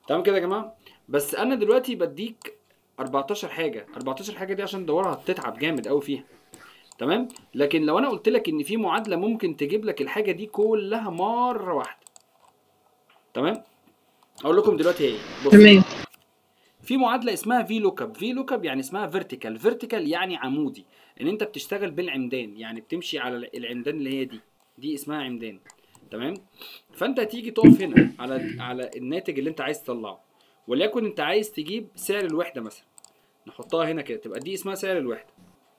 تمام كده يا جماعه بس انا دلوقتي بديك 14 حاجه 14 حاجه دي عشان تدورها هتتعب جامد قوي فيها تمام لكن لو انا قلت لك ان في معادله ممكن تجيب لك الحاجه دي كلها مره واحده تمام اقول لكم دلوقتي ايه بص. تمام في معادله اسمها في لوك اب في لوك اب يعني اسمها فيرتيكال فيرتيكال يعني عمودي ان انت بتشتغل بالعمدان يعني بتمشي على العمدان اللي هي دي دي اسمها عمدان تمام فانت هتيجي تقف هنا على على الناتج اللي انت عايز تطلعه وليكن انت عايز تجيب سعر الوحده مثلا نحطها هنا كده تبقى دي اسمها سعر الوحده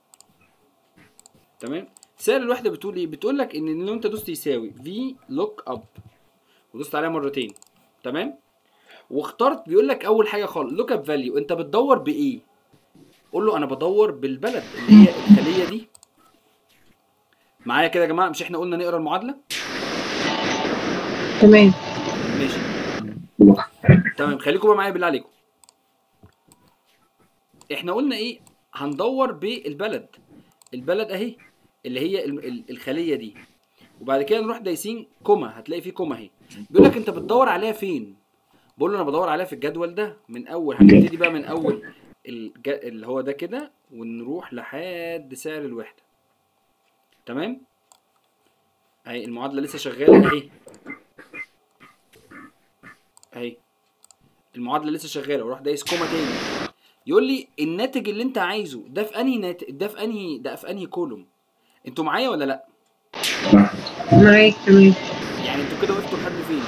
تمام سعر الوحده بتقول ايه بتقول لك ان لو انت دوست يساوي في لوك اب ودوست عليها مرتين تمام واخترت بيقول لك اول حاجه خالص لوك اب فاليو انت بتدور بايه قول له انا بدور بالبلد اللي هي الخليه دي معايا كده يا جماعه مش احنا قلنا نقرا المعادله تمام ماشي تمام خليكم بقى معايا بالله عليكم احنا قلنا ايه هندور بالبلد البلد اهي اللي هي ال- ال- الخليه دي وبعد كده نروح دايسين كوما هتلاقي في كوما اهي بيقول لك انت بتدور عليها فين بقول له انا بدور عليها في الجدول ده من اول هنبتدي بقى من اول الج... اللي هو ده كده ونروح لحد سعر الوحده تمام اهي المعادله لسه شغاله اهي اهي المعادله لسه شغاله واروح دايس كوما تاني يقول لي الناتج اللي انت عايزه ده في انهي ناتج ده في انهي ده في انهي كولوم انتوا معايا ولا لا معاك تمام يعني انتوا كده وقفتوا لحد فين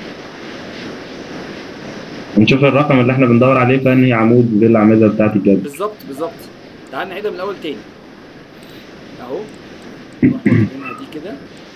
نشوف الرقم اللي احنا بندور عليه في انهي عمود للاعمده بتاعت الجدول بالظبط بالظبط تعال نعيدها من الاول تاني اهو نروح واخدينها دي كده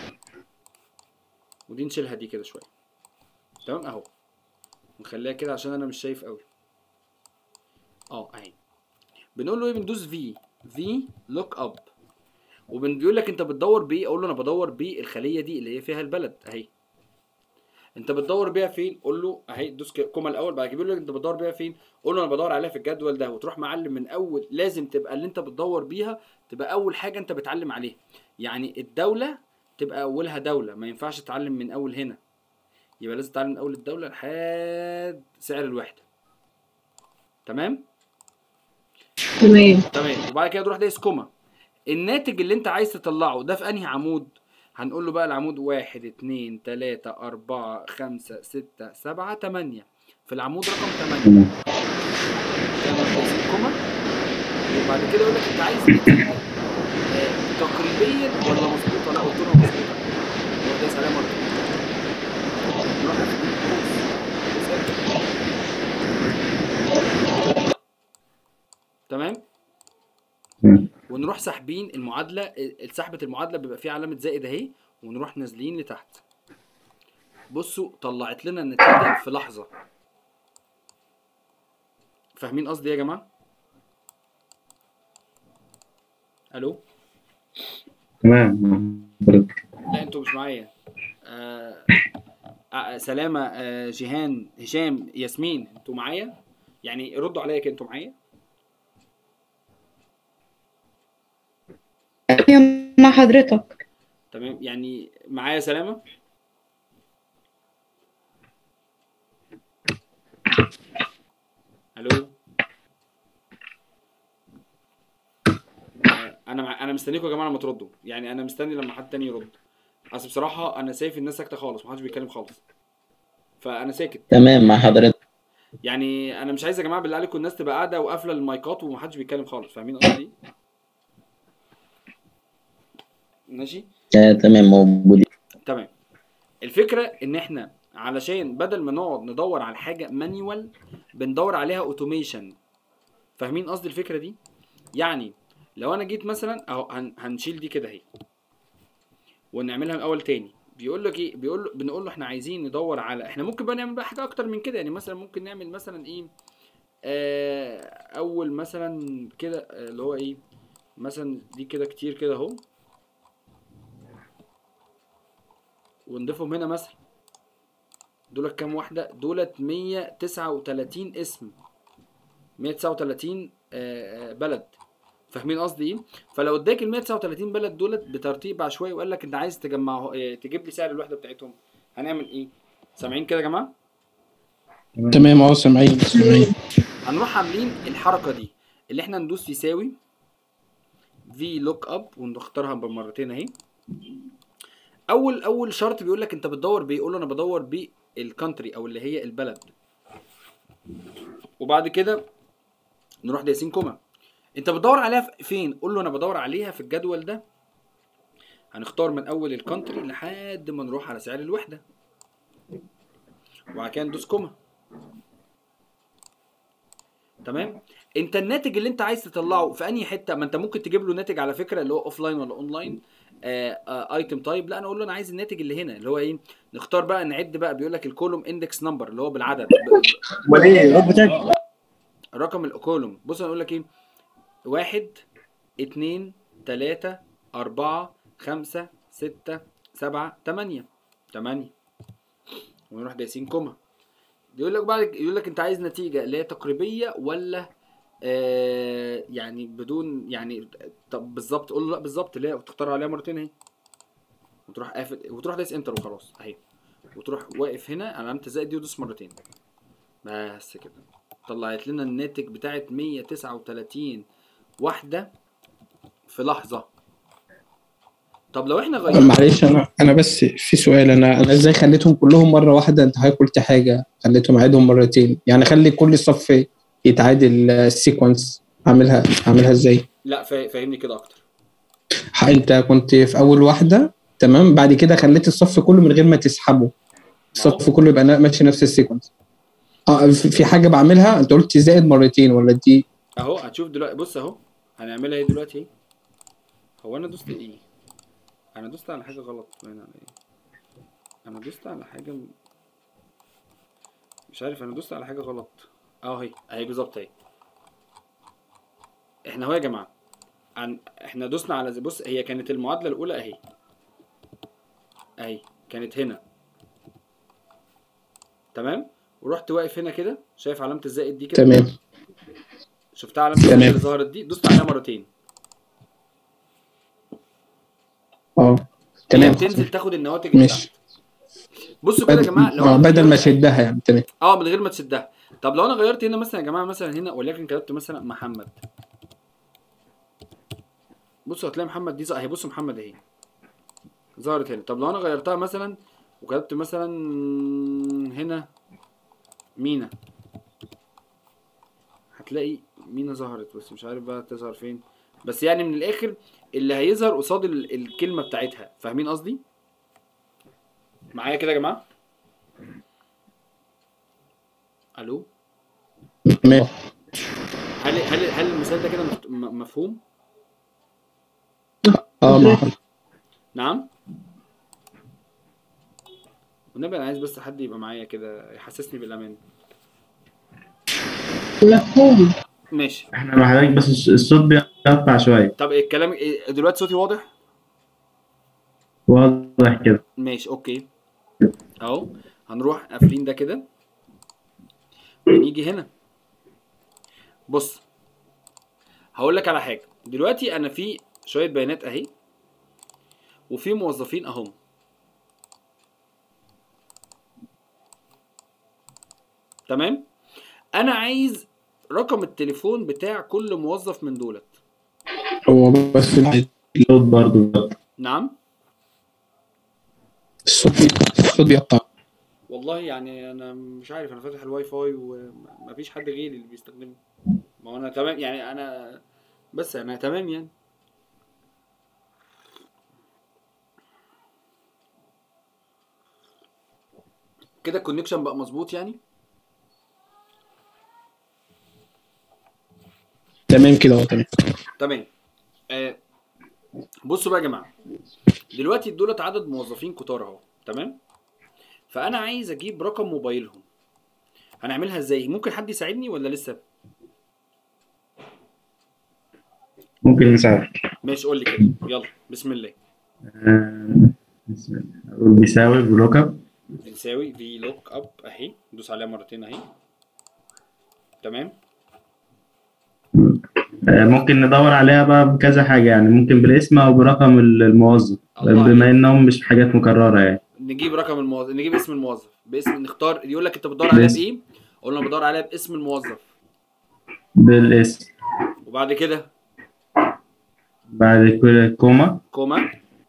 ودي نشيلها دي كده شويه تمام اهو نخليها كده عشان انا مش شايف قوي اه اهي بنقول له ايه بندوس في في لوك اب وبيقول لك انت بتدور بايه اقول له انا بدور بالخليه دي اللي هي فيها البلد اهي انت بتدور بيها فين قول له اهي دوس ك- كوما الاول بعد كده بيقول لك انت بتدور بيها فين قول له انا بدور عليها في الجدول ده وتروح معلم من اول لازم تبقى اللي انت بتدور بيها تبقى اول حاجه انت بتعلم عليها يعني الدوله تبقى اولها دوله ما ينفعش تتعلم من اول هنا يبقى لازم تتعلم من اول الدوله لحد سعر الوحده تمام تمام تمام وبعد كده تروح دايس كوما الناتج اللي انت عايز تطلعه ده في انهي عمود هنقول له بقى العمود واحد اتنين تلاتة أربعة خمسة ستة سبعة تمانية في العمود رقم تمانية تمام كان دايسين كوما وبعد كده يقول لك انت عايز نتيجة آه، تقريبيا ولا مظبوطة لا قلت له مظبوطة هو دايس عليها مرة نروح ناخد تمام تمام. ونروح ساحبين المعادله ال- سحبه المعادله بيبقى فيها علامه زائد اهي ونروح نازلين لتحت بصوا طلعت لنا النتيجه في لحظه فاهمين قصدي إيه يا جماعه الو تمام حضرتك. لا انتوا مش معايا آه آه سلامه آه جيهان هشام ياسمين انتوا معايا يعني ردوا عليا كده انتوا معايا أيوة مع حضرتك تمام يعني معايا سلامه الو آه، انا مع... انا مستنيكم يا جماعه لما تردوا يعني انا مستني لما حد تاني يرد اصل بصراحه انا شايف الناس ساكته خالص محدش بيتكلم خالص فانا ساكت تمام مع حضرتك يعني انا مش عايز يا جماعه بالله عليكم الناس تبقى قاعده وقافله المايكات ومحدش بيتكلم خالص فاهمين قصدي ماشي آه تمام موجودين تمام الفكره ان احنا علشان بدل ما نقعد ندور على حاجه مانيوال بندور عليها اوتوميشن فاهمين قصدي الفكره دي يعني لو انا جيت مثلا اهو هن هنشيل دي كده اهي ونعملها من اول تاني بيقول لك ايه بيقول له بنقول له احنا عايزين ندور على احنا ممكن بقى نعمل بقى حاجه اكتر من كده يعني مثلا ممكن نعمل مثلا ايه آه اول مثلا كده آه، اللي هو ايه مثلا دي كده كتير كده اهو ونضيفهم هنا مثلا دولت كام واحدة؟ دولت 139 اسم 139 آه، آه، بلد فاهمين قصدي ايه؟ فلو اداك ال 139 بلد دولت بترتيب عشوائي وقال لك انت عايز تجمعه آه، تجيب لي سعر الوحدة بتاعتهم هنعمل ايه؟ سامعين كده يا جماعة؟ تمام اه سامعين سامعين هنروح عاملين الحركه دي اللي احنا ندوس يساوي في لوك اب ونختارها بمرتين اهي اول اول شرط بيقول لك انت بتدور بايه يقول له انا بدور بالكانتري او اللي هي البلد وبعد كده نروح دايسين كوما انت بتدور عليها في- فين قول له انا بدور عليها في الجدول ده هنختار من اول الكانتري لحد ما نروح على سعر الوحده وبعد كده ندوس كوما تمام انت الناتج اللي انت عايز تطلعه في انهي حته ما انت ممكن تجيب له ناتج على فكره اللي هو اوف لاين ولا اون لاين ايتم تايب لا انا اقول له انا عايز الناتج اللي هنا اللي هو ايه نختار بقى نعد بقى بيقول لك الكولوم اندكس نمبر اللي هو بالعدد امال ايه رب تاني رقم الكولوم بص انا اقول لك ايه واحد اتنين تلاتة أربعة خمسة ستة سبعة تمانية تمانية ونروح دايسين كوما يقول لك بعد يقول لك انت عايز نتيجة اللي هي تقريبية ولا آه يعني بدون يعني طب بالظبط قول له لا بالظبط اللي هي تختار عليها مرتين اهي وتروح قافل وتروح دايس انتر وخلاص اهي وتروح واقف هنا على علامة الزائد دي ودوس مرتين بس كده طلعت لنا الناتج بتاعت 139 واحدة في لحظة طب لو احنا غيرنا معلش انا انا بس في سؤال انا انا ازاي خليتهم كلهم مره واحده انت حضرتك قلت حاجه خليتهم اعيدهم مرتين يعني خلي كل صف يتعادل السيكونس اعملها اعملها ازاي لا فا- فاهمني كده اكتر ح- انت كنت في اول واحده تمام بعد كده خليت الصف كله من غير ما تسحبه الصف كله يبقى نا- ماشي نفس السيكونس اه في في حاجه بعملها انت قلت زائد مرتين ولا دي اهو هتشوف دلوقتي بص اهو هنعملها ايه دلوقتي ايه هو انا دوست ايه انا دوست على حاجة غلط باين على ايه انا دوست على حاجة م- مش عارف انا دوست على حاجة غلط اهو اهي اهي بالظبط اهي احنا اهو يا جماعة عن احنا دوسنا على بص هي كانت المعادلة الاولى اهي اهي كانت هنا تمام ورحت واقف هنا كده شايف علامة الزائد دي كده تمام شفتها علامة الزائد تمام. اللي ظهرت دي دوست عليها مرتين اه هي تمام بتنزل تاخد النواتج اللي ماشي تحت بصوا كده يا جماعه لو آه، أنا بدل ما غيرت- اشدها يعني تمام اه من غير ما تشدها طب لو انا غيرت هنا مثلا يا جماعه مثلا هنا وليكن كتبت مثلا محمد بصوا هتلاقي محمد دي ظ- اهي بصوا محمد اهي ظهرت هنا طب لو انا غيرتها مثلا وكتبت مثلا هنا مينا هتلاقي مينا ظهرت بس مش عارف بقى تظهر فين بس يعني من الاخر اللي هيظهر قصاد ال- الكلمه بتاعتها فاهمين قصدي معايا كده يا جماعه الو تمام هل هل هل المثال ده كده مفت- م- مفهوم اه مع حضرتك. نعم والنبي انا عايز بس حد يبقى معايا كده يحسسني بالامان مفهوم ماشي احنا مع حضرتك بس الص- الصوت بيقطع شويه طب الكلام إيه- دلوقتي صوتي واضح واضح كده ماشي اوكي اهو هنروح قافلين ده كده ونيجي هنا بص هقول لك على حاجه دلوقتي انا في شويه بيانات اهي وفي موظفين اهم تمام انا عايز رقم التليفون بتاع كل موظف من دولت هو بس في الصوت برضه نعم الصوت الصوت بيقطع والله يعني انا مش عارف انا فاتح الواي فاي ومفيش حد غيري اللي بيستخدمه ما هو انا تمام يعني انا بس انا تمام يعني كده الكونكشن بقى مظبوط يعني تمام كده اه تمام تمام آه بصوا بقى يا جماعه دلوقتي دولت عدد موظفين كتار اهو تمام فانا عايز اجيب رقم موبايلهم هنعملها ازاي ممكن حد يساعدني ولا لسه ممكن نساعد ماشي قول لي كده يلا بسم الله آه، بسم الله. أقول بيساوي بلوك اب بنساوي في لوك اب اهي ندوس عليها مرتين اهي تمام آه، ممكن ندور عليها بقى بكذا حاجة يعني ممكن بالاسم أو برقم الموظف الله بما إنهم مش حاجات مكررة يعني نجيب رقم الموظف نجيب اسم الموظف باسم نختار يقول لك انت بتدور عليها باسم. بايه قلنا بدور عليها باسم الموظف بالاسم وبعد كده بعد كده كوما كوما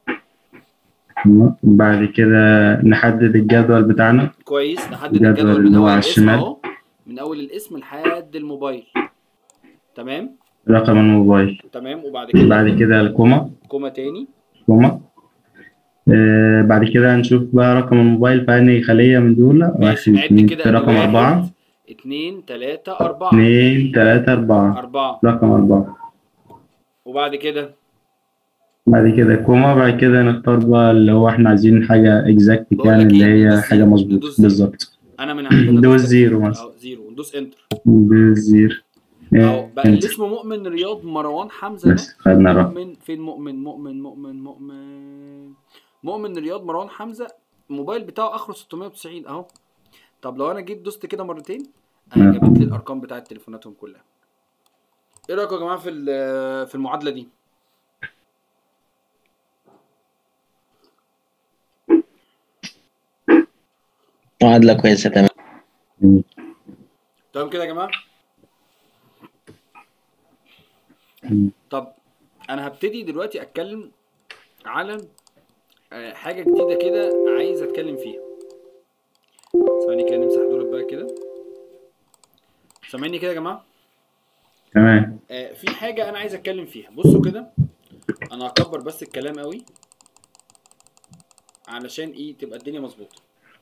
بعد كده نحدد الجدول بتاعنا كويس نحدد الجدول الجدول اللي من هو اول على الاسم الشمال. اهو من اول الاسم لحد الموبايل تمام رقم الموبايل تمام وبعد كده بعد كده الكوما كوما تاني كوما آه بعد كده هنشوف بقى رقم الموبايل في أنهي خلية من دول ماشي واحد نعد اتنين كده رقم واحد، أربعة اتنين تلاتة أربعة اتنين تلاتة أربعة أربعة رقم أربعة وبعد كده بعد كده كوما بعد كده نختار بقى اللي هو احنا عايزين حاجة اكزاكت بقول يعني لك اللي إيه، هي ندوس حاجة زيرو، مظبوطة ندوس زيرو. بالظبط أنا من عندنا ندوس زيرو مثلا أهو زيرو ندوس انتر بالزيرو أهو بقى اللي انت اسمه مؤمن رياض مروان حمزة ده بس خدنا الرقم مؤمن فين مؤمن مؤمن مؤمن مؤمن مؤمن رياض مروان حمزة الموبايل بتاعه اخره 690 اهو طب لو انا جيت دوست كده مرتين اهي نعم. جابت لي الارقام بتاعت تليفوناتهم كلها ايه رايكم يا جماعه في ال- في المعادله دي معادلة كويسة تمام تمام كده يا جماعه مم. طب انا هبتدي دلوقتي اتكلم على آه، حاجه جديده كده عايز اتكلم فيها ثواني كده نمسح دول بقى كده سامعني كده يا جماعه تمام آه، في حاجة أنا عايز أتكلم فيها بصوا كده أنا هكبر بس الكلام قوي علشان إيه تبقى الدنيا مظبوطة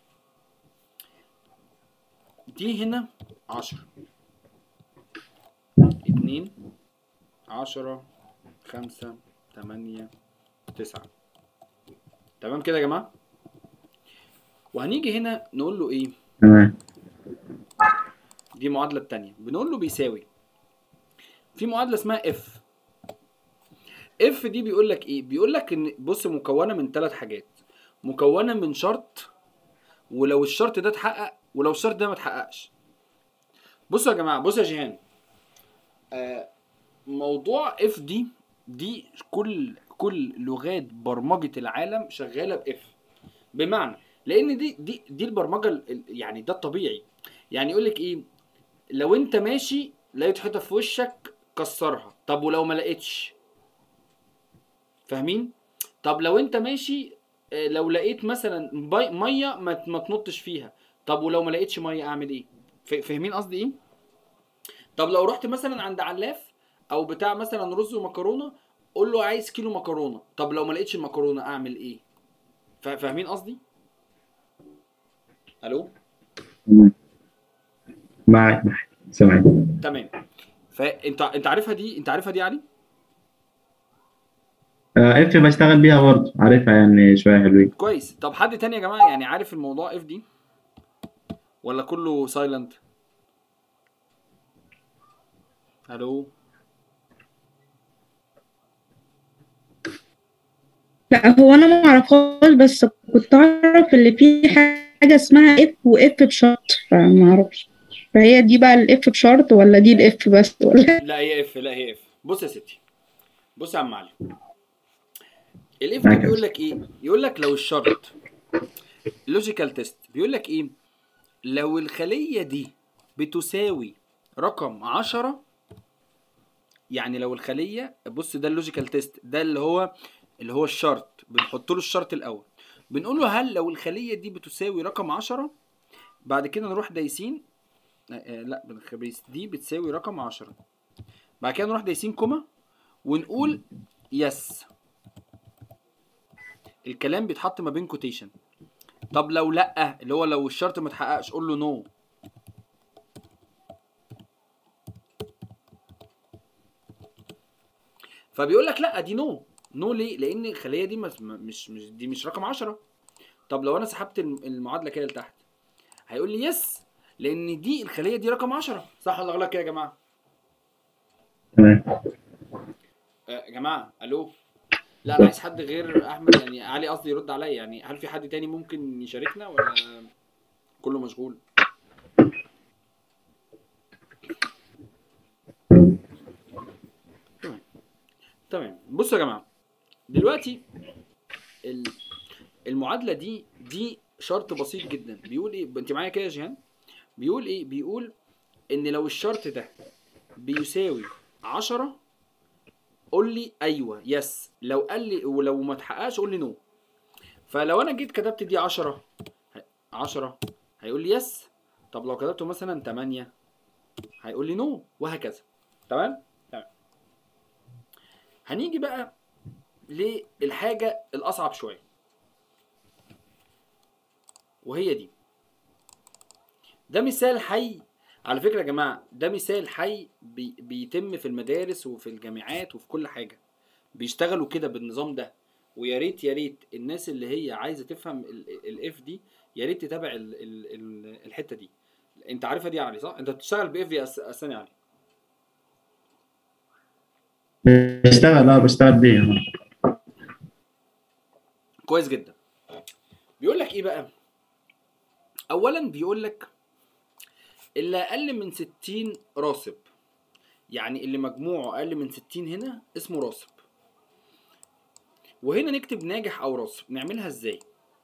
دي هنا عشرة اتنين عشرة خمسة تمانية تسعة تمام كده يا جماعة وهنيجي هنا نقول له إيه تمام دي المعادلة التانية بنقول له بيساوي في معادلة اسمها اف اف دي بيقول لك ايه بيقول لك ان بص مكونة من ثلاث حاجات مكونة من شرط ولو الشرط ده اتحقق ولو الشرط ده ما اتحققش بصوا يا جماعة بصوا يا جيهان آه موضوع اف دي دي كل كل لغات برمجة العالم شغالة باف بمعنى لان دي دي دي البرمجة ال- ال- يعني ده الطبيعي يعني يقول لك ايه لو انت ماشي لقيت حيطه في وشك كسرها طب ولو ما لقيتش فاهمين طب لو انت ماشي آه، لو لقيت مثلا بي- ميه ما ت- ما تنطش فيها طب ولو ما لقيتش ميه اعمل ايه ف- فاهمين قصدي ايه طب لو رحت مثلا عند علاف او بتاع مثلا رز ومكرونه قول له عايز كيلو مكرونه طب لو ما لقيتش المكرونه اعمل ايه فا- فاهمين قصدي الو تمام. معاك معاك سامعك تمام فانت انت عارفها دي انت عارفها دي يا علي آه اف بشتغل بيها برضه عارفها يعني شوية حلوين كويس طب حد تاني يا جماعه يعني عارف الموضوع اف دي ولا كله سايلنت الو لا هو انا ما اعرفهاش بس كنت اعرف اللي فيه حاجه اسمها اف واف بشرط فما اعرفش فهي دي بقى الاف بشرط ولا دي الاف بس ولا لا هي اف لا هي اف بص يا ستي بص يا عم علي الاف دي معاك. بيقول لك ايه يقول لك لو الشرط لوجيكال تيست بيقول لك ايه لو الخليه دي بتساوي رقم 10 يعني لو الخليه بص ده اللوجيكال تيست ده اللي هو اللي هو الشرط بنحط له الشرط الاول بنقول له هل لو الخليه دي بتساوي رقم 10 بعد كده نروح دايسين آه، آه، لا بالخبيث دي بتساوي رقم 10 بعد كده نروح دايسين كوما ونقول يس الكلام بيتحط ما بين كوتيشن طب لو لا اللي هو لو الشرط ما اتحققش قول له نو فبيقول لك لا دي نو نو ليه لان الخليه دي مس- مش مش دي مش رقم 10 طب لو انا سحبت الم- المعادله كده لتحت هيقول لي يس لان دي الخليه دي رقم 10 صح ولا غلط كده يا جماعه تمام آه، يا جماعه الو لا انا عايز حد غير احمد يعني علي قصدي يرد عليا يعني هل في حد تاني ممكن يشاركنا ولا كله مشغول تمام تمام بصوا يا جماعه دلوقتي ال- المعادله دي دي شرط بسيط جدا بيقول ايه انت معايا كده يا جيهان بيقول ايه بيقول ان لو الشرط ده بيساوي 10 قول لي ايوه يس لو قال لي ولو ما اتحققش قول لي نو فلو انا جيت كتبت دي 10 10 هيقول لي يس طب لو كتبته مثلا 8 هيقول لي نو وهكذا تمام تمام هنيجي بقى للحاجه الاصعب شويه وهي دي ده مثال حي على فكره يا جماعه ده مثال حي بي بيتم في المدارس وفي الجامعات وفي كل حاجه بيشتغلوا كده بالنظام ده ويا ريت يا ريت الناس اللي هي عايزه تفهم الاف دي يا ريت تتابع ال ال ال الحته دي انت عارفها دي يا علي صح انت بتشتغل باف يا أس- اسامي علي بشتغل اه بشتغل بيه كويس جدا بيقول لك ايه بقى اولا بيقول لك اللي اقل من 60 راسب يعني اللي مجموعه اقل من 60 هنا اسمه راسب وهنا نكتب ناجح او راسب نعملها ازاي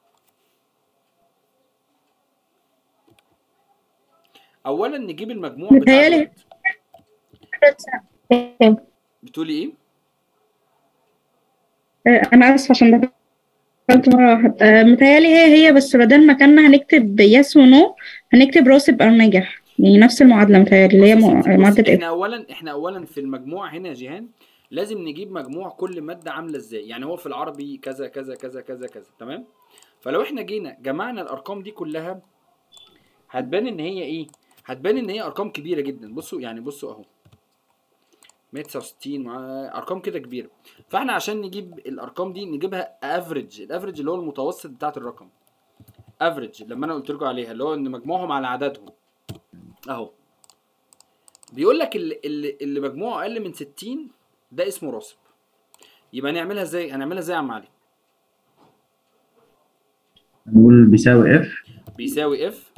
اولا نجيب المجموع بتاع متهيألي- الولد. بتقولي ايه آه، انا اسفه عشان دخلت مره واحده آه، متهيألي هي هي بس بدل ما كنا هنكتب يس ونو هنكتب راسب او ناجح يعني نفس المعادله متهيألي اللي هي بص يا مع- ستي، بص، معادله احنا اولا احنا اولا في المجموع هنا يا جيهان لازم نجيب مجموع كل ماده عامله ازاي يعني هو في العربي كذا كذا كذا كذا كذا تمام فلو احنا جينا جمعنا الارقام دي كلها هتبان ان هي ايه هتبان ان هي ارقام كبيره جدا بصوا يعني بصوا اهو 169 مع ارقام كده كبيره فاحنا عشان نجيب الارقام دي نجيبها افريج الافريج اللي هو المتوسط بتاعت الرقم افريج لما انا قلت لكم عليها اللي هو ان مجموعهم على عددهم اهو بيقول لك اللي, اللي, اللي مجموعه اقل من 60 ده اسمه راسب يبقى نعملها ازاي هنعملها ازاي يا عم علي نقول بيساوي اف بيساوي اف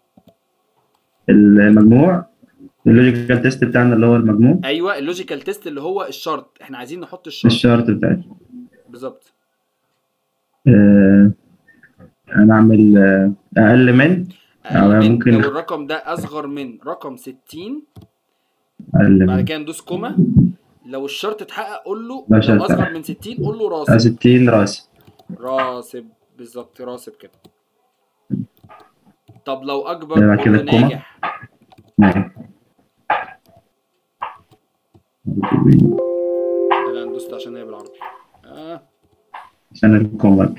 المجموع اللوجيكال تيست بتاعنا اللي هو المجموع ايوه اللوجيكال تيست اللي هو الشرط احنا عايزين نحط الشرط الشرط بتاعتي بالظبط آه انا اعمل آه اقل من أقل أو من ممكن- لو الرقم ده اصغر من رقم 60 اقل بعد من كده ندوس كوما لو الشرط اتحقق قول له لا لو شرط. اصغر من 60 قول له آه، راسب 60 راس راسب بالظبط راسب كده طب لو اكبر يبقى قول كده له الكوما. ناجح نعم. لا انا دوست عشان هي بالعربي اه عشان الكومات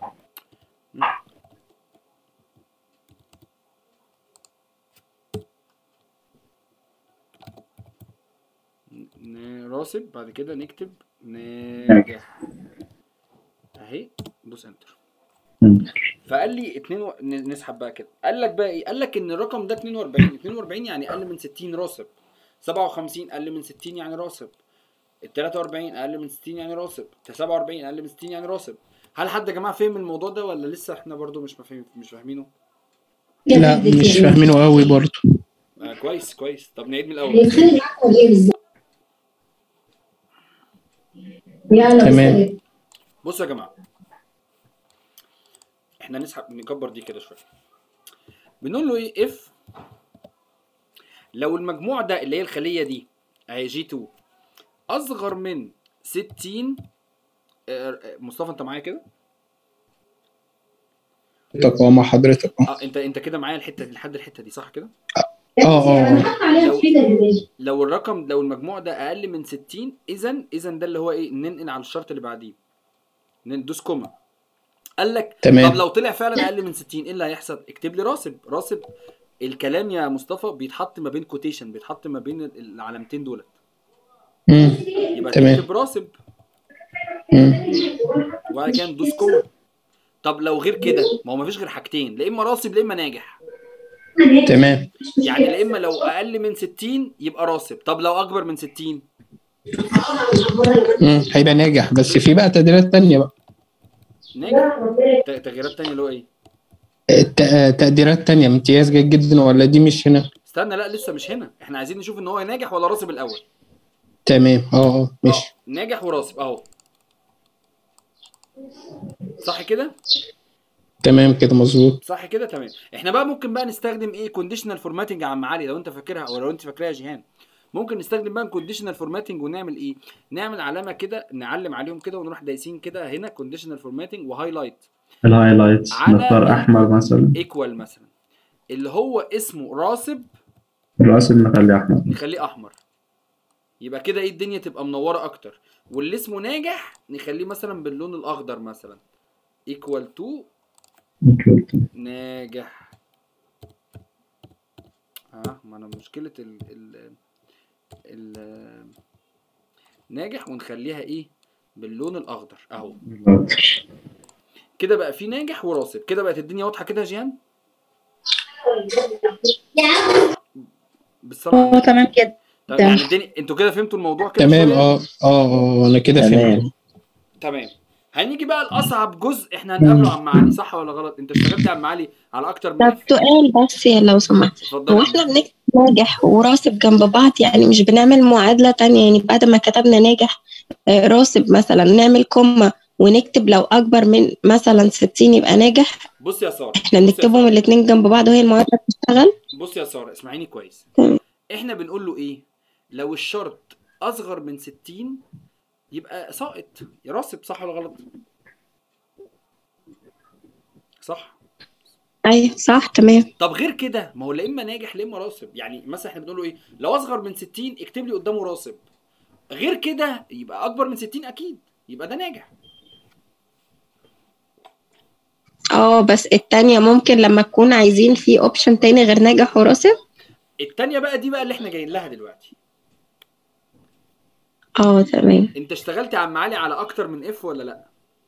ن- راسب بعد كده نكتب ناجح اهي دوس انتر مم. فقال لي اتنين و... ن- نسحب بقى كده قال لك بقى ايه قال لك ان الرقم ده 42 42 يعني اقل من 60 راسب 57 اقل من 60 يعني راسب ال 43 اقل من 60 يعني راسب ال 47 اقل من 60 يعني راسب هل حد يا جماعه فهم الموضوع ده ولا لسه احنا برضو مش فاهمين مش فاهمينه لا مش فاهمينه قوي برضه آه كويس كويس طب نعيد من الاول بيتخانق معاك ولا ايه بالظبط؟ يلا تمام. بس- بصوا يا جماعه احنا نسحب نكبر دي كده شويه بنقول له ايه اف لو المجموع ده اللي هي الخليه دي اهي جي 2 اصغر من 60 آه، آه، مصطفى انت معايا كده حضرتك اه مع حضرتك اه اه انت انت كده معايا الحته دي لحد الحته دي صح كده اه اه انا حاطط عليها لو- في ده لو الرقم لو المجموع ده اقل من 60 اذا اذا ده اللي هو ايه ننقل على الشرط اللي بعديه ندوس كوما قال لك تمام. طب لو طلع فعلا اقل من 60 ايه اللي هيحصل اكتب لي راسب راسب الكلام يا مصطفى بيتحط ما بين كوتيشن بيتحط ما بين العلامتين دولت مم. يبقى تمام. تكتب راسب مم. وبعد كده ندوس كوما طب لو غير كده ما هو مفيش غير حاجتين لا اما راسب لا اما ناجح تمام يعني لا اما لو اقل من 60 يبقى راسب طب لو اكبر من 60 مم. هيبقى ناجح بس في بقى تقديرات تانية بقى ناجح ت- تغييرات تانية اللي هو ايه الت- آه، تقديرات تانية امتياز جيد جدا ولا دي مش هنا استنى لا لسه مش هنا احنا عايزين نشوف ان هو ناجح ولا راسب الاول تمام اه اه ماشي آه، ناجح وراسب اهو صح كده تمام كده مظبوط صح كده تمام احنا بقى ممكن بقى نستخدم ايه كونديشنال فورماتنج يا عم علي لو انت فاكرها او لو انت فاكرها يا جيهان ممكن نستخدم بقى كونديشنال فورماتنج ونعمل ايه نعمل علامه كده نعلم عليهم كده ونروح دايسين كده هنا كونديشنال فورماتنج وهايلايت الهايلايتس على- نختار احمر مثلا ايكوال مثلا اللي هو اسمه راسب الراسب نخليه احمر نخليه احمر يبقى كده ايه الدنيا تبقى منوره اكتر واللي اسمه ناجح نخليه مثلا باللون الاخضر مثلا ايكوال تو ناجح اه ما انا مشكلة ال ال ال ناجح ونخليها ايه باللون الاخضر اهو كده بقى في ناجح وراسب كده بقت الدنيا واضحة كده يا جيهان بالصراحة اه تمام كده طب يعني الدنيا انتوا كده فهمتوا الموضوع كده تمام شوية؟ اه اه اه انا كده تمام. فهمت تمام هنيجي بقى لاصعب جزء احنا هنقابله عم علي صح ولا غلط انت اشتغلت يا عم علي على اكتر من طب سؤال بس لو سمحت اتفضل هو يا احنا بنكتب ناجح وراسب جنب بعض يعني مش بنعمل معادلة تانية يعني بعد ما كتبنا ناجح آه، راسب مثلا نعمل كومة ونكتب لو أكبر من مثلا 60 يبقى ناجح بص يا ساره احنا بص يا بنكتبهم سارة. الاتنين جنب بعض وهي المعادلة بتشتغل بص يا ساره اسمعيني كويس تمام. احنا بنقول له ايه لو الشرط اصغر من 60 يبقى ساقط يا راسب صح ولا غلط صح أيوة صح تمام طب غير كده ما هو لا اما ناجح لا اما راسب يعني مثلا احنا بنقول له ايه لو اصغر من 60 اكتب لي قدامه راسب غير كده يبقى اكبر من 60 اكيد يبقى ده ناجح اه بس التانية ممكن لما تكون عايزين في اوبشن تاني غير ناجح وراسب التانية بقى دي بقى اللي احنا جايين لها دلوقتي اه تمام انت اشتغلت يا عم علي على اكتر من اف ولا لا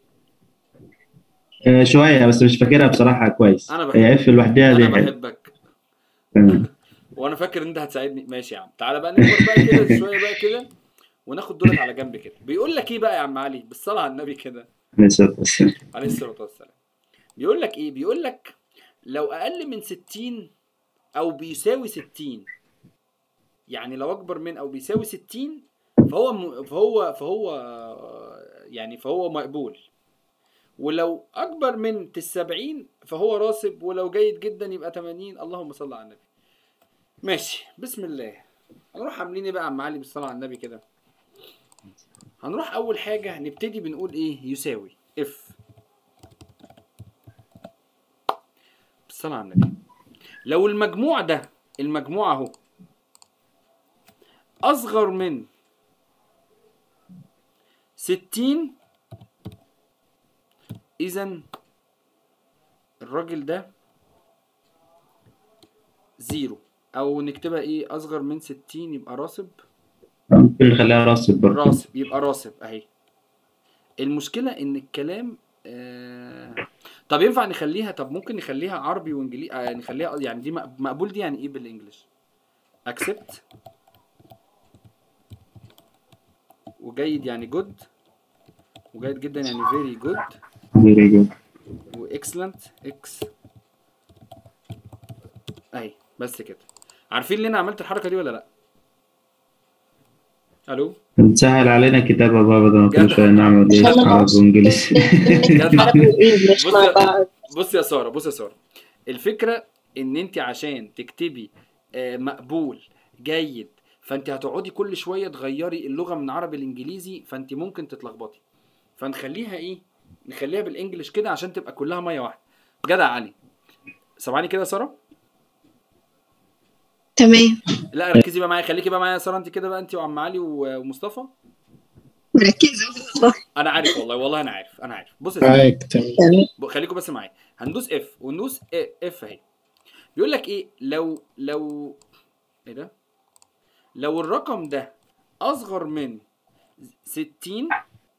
آه، شويه بس مش فاكرها بصراحه كويس أنا بحب- هي اف لوحدها دي انا حلوة. بحبك تمام وانا فاكر ان انت هتساعدني ماشي يا عم تعالى بقى نكبر بقى كده شويه بقى كده وناخد دورك على جنب كده بيقول لك ايه بقى يا عم علي بالصلاه على النبي كده عليه الصلاة والسلام. عليه الصلاه والسلام بيقول لك ايه بيقول لك لو اقل من 60 او بيساوي 60 يعني لو اكبر من او بيساوي 60 فهو م... فهو فهو يعني فهو مقبول ولو اكبر من 70 فهو راسب ولو جيد جدا يبقى 80 اللهم صل على النبي ماشي بسم الله هنروح عاملين ايه بقى يا عم علي بالصلاه على النبي كده هنروح اول حاجه هنبتدي بنقول ايه يساوي اف بالصلاه على النبي لو المجموع ده المجموع اهو اصغر من 60 اذا الراجل ده زيرو او نكتبها ايه اصغر من 60 يبقى راسب ممكن نخليها راسب برضه راسب يبقى راسب اهي المشكله ان الكلام آه... طب ينفع نخليها طب ممكن نخليها عربي وانجليزي آه نخليها يعني دي مق- مقبول دي يعني ايه بالانجلش accept وجيد يعني good وجيد جدا يعني very good Very good. واكسلنت اكس اهي بس كده عارفين ليه انا عملت الحركه دي ولا لا الو بتسهل علينا الكتابة بقى بدل ما كل جدع. شوية نعمل ايه عربي وانجليزي جدع. عربي وانجلش بص مع يا- بعض بص يا ساره بص يا ساره الفكره ان انت عشان تكتبي آه، مقبول جيد فانت هتقعدي كل شويه تغيري اللغه من عربي لانجليزي فانت ممكن تتلخبطي فنخليها ايه نخليها بالانجلش كده عشان تبقى كلها ميه واحده جدع علي سامعاني كده يا ساره تمام لا ركزي بقى معايا خليكي بقى معايا يا ساره انت كده بقى انت وعم علي و- ومصطفى مركزة والله انا عارف والله والله انا عارف انا عارف بص يا سيدي معاك تمام تمام ب- خليكم بس معايا هندوس اف وندوس اف اهي بيقول لك ايه لو لو ايه ده لو الرقم ده اصغر من 60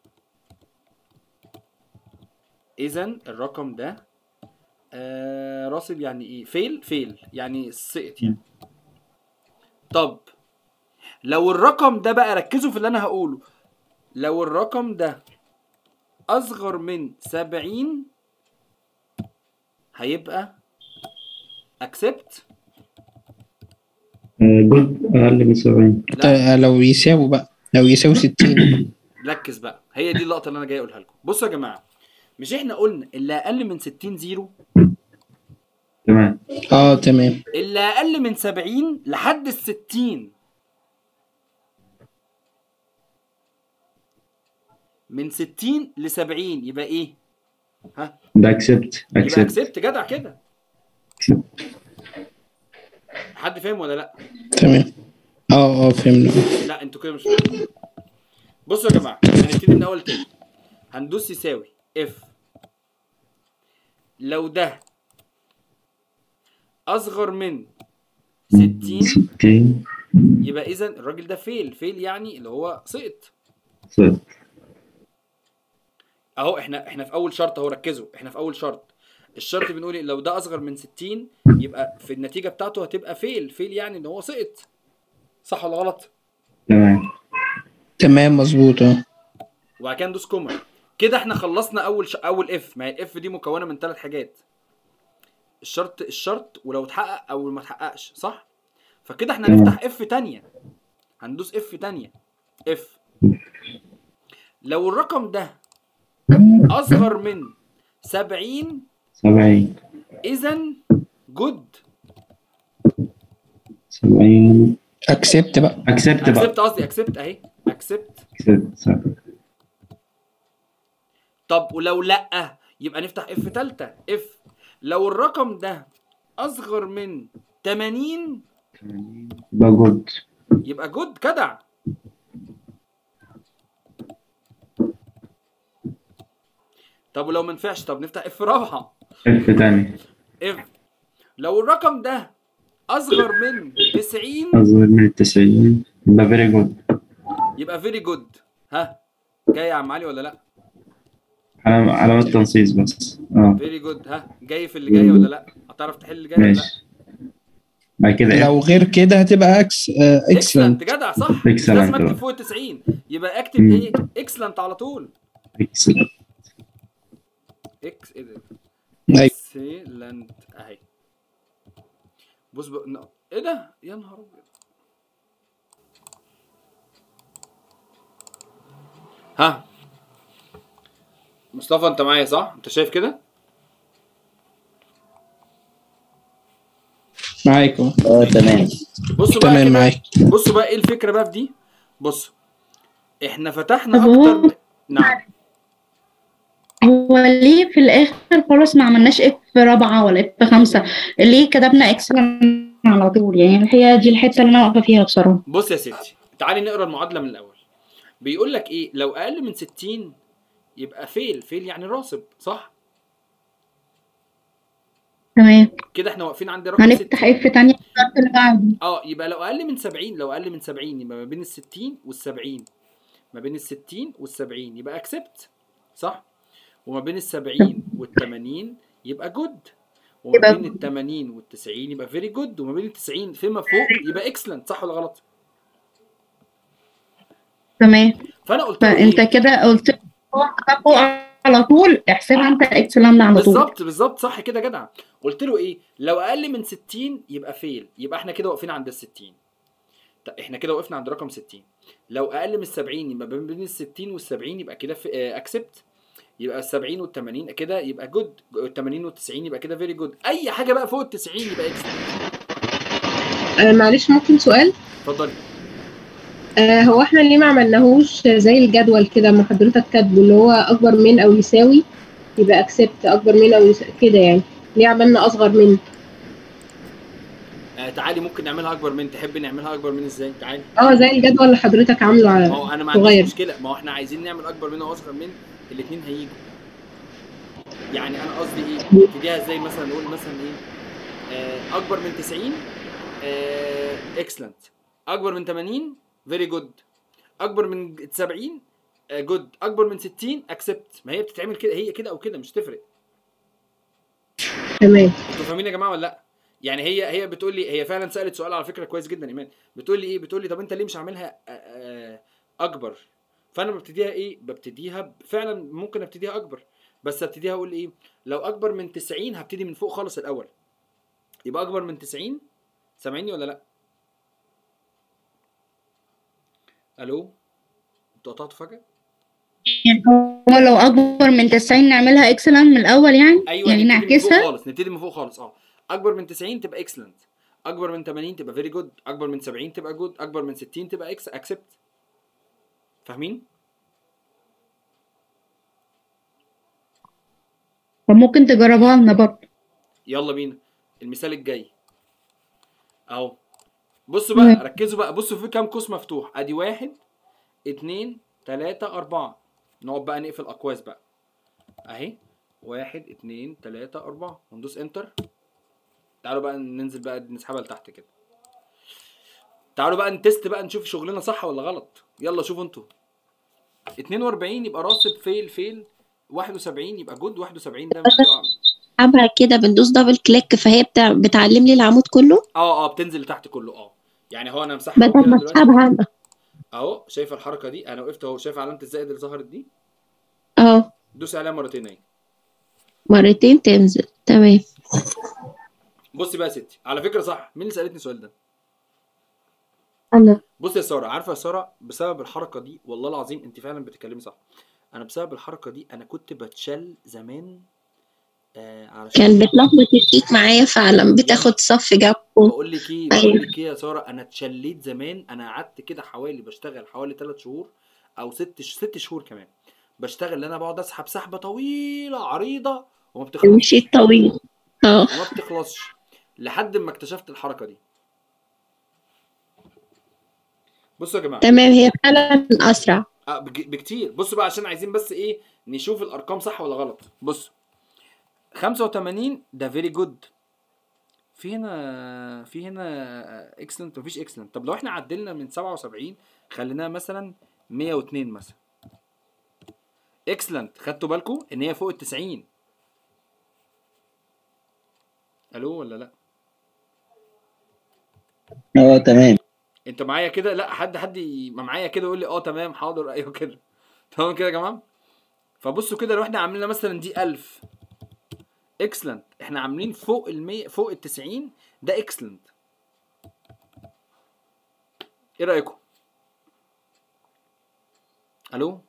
اذا الرقم ده آه راسب يعني ايه فيل فيل يعني سقط يعني طب لو الرقم ده بقى ركزوا في اللي انا هقوله لو الرقم ده اصغر من 70 هيبقى accept جود أقل من 70 لا آه، لو يساوي بقى لو يساوي 60 ركز بقى هي دي اللقطه اللي انا جاي اقولها لكم بصوا يا جماعه مش احنا قلنا اللي اقل من 60 زيرو تمام اه تمام اللي اقل من 70 لحد ال 60 من 60 ل 70 يبقى ايه؟ ها؟ ده اكسبت يبقى اكسبت اكسبت جدع كده حد فاهم ولا لا؟ تمام اه اه فهمنا لا انتوا كده مش فاهمين بصوا يا جماعه هنبتدي من اول تاني هندوس يساوي اف لو ده اصغر من 60 60 يبقى اذا الراجل ده فيل فيل يعني اللي هو سقط صفر اهو احنا احنا في اول شرط اهو ركزوا احنا في اول شرط الشرط بنقول إيه؟ لو ده اصغر من 60 يبقى في النتيجه بتاعته هتبقى فيل فيل يعني ان هو سقط صح ولا غلط تمام تمام مظبوط اه وبعد كده ندوس كوما كده احنا خلصنا اول ش... اول اف ما هي الاف دي مكونه من ثلاث حاجات الشرط الشرط ولو اتحقق او ما اتحققش صح فكده احنا تمام. هنفتح اف تانية هندوس اف تانية اف لو الرقم ده اصغر من 70 70 اذا جود 70 اكسبت بقى اكسبت بقى اكسبت قصدي اكسبت اهي اكسبت اكسبت صح طب ولو لا يبقى نفتح اف تالتة اف لو الرقم ده اصغر من 80 يبقى جود يبقى جود جدع طب ولو ما نفعش طب نفتح اف رابعه اف تاني اف لو الرقم ده اصغر من 90 اصغر من 90 يبقى فيري جود يبقى فيري جود ها جاي يا عم علي ولا لا علامة علامة تنصيص بس اه فيري جود ها جاي في اللي جاي ولا لا هتعرف تحل اللي جاي ولا لا ماشي بعد كده اف لو غير كده هتبقى اكس اكسلنت اكسلنت جدع صح مش Excellent لازم اكتب بقى. فوق ال 90 يبقى اكتب مم. ايه اكسلنت على طول اكسلنت اكس ايه ده أيوة. اكسلنت اهي بص بقى ن- ايه ده يا نهار ابيض ها مصطفى انت معايا صح انت شايف كده معاك اه اه تمام بصوا بقى تمام كده معاك بصوا بقى ايه الفكره بقى في دي بصوا احنا فتحنا طب هو- اكتر من... نعم هو ليه في الاخر خلاص ما عملناش اف رابعه ولا اف خمسه ليه كتبنا اكسلنت على طول يعني هي دي الحته اللي انا واقفه فيها بصراحه بص يا ستي تعالي نقرا المعادله من الاول بيقول لك ايه لو اقل من 60 يبقى فيل فيل يعني راسب صح تمام كده احنا واقفين عند رقم هنفتح 60 اف تانية في الشرط اللي بعده اه يبقى لو اقل من 70 لو اقل من 70 يبقى ما بين ال 60 وال 70 ما بين ال 60 وال 70 يبقى اكسبت صح وما بين ال 70 وال 80 يبقى جود وما يبقى بين ال 80 وال 90 يبقى فيري جود وما بين ال 90 فيما فوق يبقى اكسلنت صح ولا غلط تمام فانا قلت له فانت إيه؟ كده قلت هو فوق على طول احسبها انت اكسلنت على طول بالظبط بالظبط صح كده جدع قلت له ايه لو اقل من 60 يبقى فيل يبقى احنا كده واقفين عند ال 60 طب احنا كده وقفنا عند رقم 60 لو اقل من 70 يبقى ما بين ال 60 وال 70 يبقى كده اكسبت يبقى ال 70 وال 80 كده يبقى جود ال 80 وال 90 يبقى كده فيري جود اي حاجه بقى فوق ال 90 يبقى اكسبت آه معلش ممكن سؤال اتفضلي آه هو احنا ليه ما عملناهوش زي الجدول كده ما حضرتك كاتبه اللي هو اكبر من او يساوي يبقى اكسبت اكبر من او يساوي كده يعني ليه عملنا اصغر من آه تعالي ممكن نعملها اكبر من تحبي نعملها اكبر من ازاي تعالي اه زي الجدول اللي حضرتك عامله ما على هو انا ما عنديش صغير مشكله ما هو احنا عايزين نعمل اكبر من واصغر من الاثنين هيجوا يعني انا قصدي ايه نبتديها ازاي مثلا نقول مثلا ايه آه اكبر من 90 اكسلنت اكبر من 80 فيري جود اكبر من 70 جود اكبر من 60 اكسبت ما هي بتتعمل كده هي كده او كده مش تفرق تمام انتوا فاهمين يا جماعه ولا لا يعني هي هي بتقول لي هي فعلا سالت سؤال على فكره كويس جدا ايمان بتقول لي ايه بتقول لي طب انت ليه مش عاملها آه، آه، اكبر فانا ببتديها ايه ببتديها ب- فعلا ممكن ابتديها اكبر بس ابتديها اقول ايه لو اكبر من 90 هبتدي من فوق خالص الاول يبقى اكبر من 90 سامعيني ولا لا الو انتوا قطعتوا فجاه يعني هو لو اكبر من 90 نعملها اكسلنت من الاول يعني ايوه يعني نبتدي من فوق نعكسها خالص نبتدي من فوق خالص اه اكبر من 90 تبقى اكسلنت اكبر من 80 تبقى فيري جود اكبر من 70 تبقى جود اكبر من 60 تبقى اكس اكسبت فاهمين فممكن تجربوها لنا برضه يلا بينا المثال الجاي اهو بصوا بقى ركزوا بقى بصوا في كام قوس مفتوح ادي واحد اتنين تلاتة اربعة نقعد بقى نقفل اقواس بقى اهي واحد اتنين تلاتة اربعة وندوس انتر تعالوا بقى ننزل بقى نسحبها لتحت كده تعالوا بقى نتست بقى نشوف شغلنا صح ولا غلط يلا شوفوا انتوا 42 يبقى راسب فيل فيل 71 يبقى جود 71 ده مش ابها كده بندوس دبل كليك فهي بتاع بتعلم لي العمود كله اه اه بتنزل لتحت كله اه يعني هو انا مسحها أهو بدل كده ما دلوقتي اسحبها انا اهو شايفه الحركه دي انا وقفت اهو شايفه علامه الزائد اللي ظهرت دي اه دوس عليها مرتين اهي مرتين تنزل تمام بصي بقى يا ستي على فكره صح مين اللي سالتني السؤال ده انا بصي يا ساره عارفه يا ساره بسبب الحركه دي والله العظيم انت فعلا بتتكلمي صح انا بسبب الحركه دي انا كنت بتشل زمان آه علشان كان بتلخبط الكيك معايا فعلا بتاخد صف جنبه بقول لك ايه أيوة. بقول لك ايه يا ساره انا اتشليت زمان انا قعدت كده حوالي بشتغل حوالي 3 شهور او 6 ست شهور كمان بشتغل ان انا بقعد اسحب سحبه طويله عريضه وما بتخلصش مشيت طويل اه وما بتخلصش لحد ما اكتشفت الحركه دي بصوا يا جماعه تمام هي فعلا اسرع آه بج- بكتير بصوا بقى عشان عايزين بس ايه نشوف الارقام صح ولا غلط بص 85 ده فيري جود في هنا في هنا اكسلنت مفيش اكسلنت طب لو احنا عدلنا من 77 خليناها مثلا 102 مثلا اكسلنت خدتوا بالكم ان هي فوق ال 90 الو ولا لا اه تمام انت معايا كده لا حد حد يبقى معايا كده يقول لي اه تمام حاضر ايوه كده تمام كده يا جماعه فبصوا كده لو احنا عاملين مثلا دي 1000 اكسلنت احنا عاملين فوق ال 100 فوق ال 90 ده اكسلنت ايه رايكم الو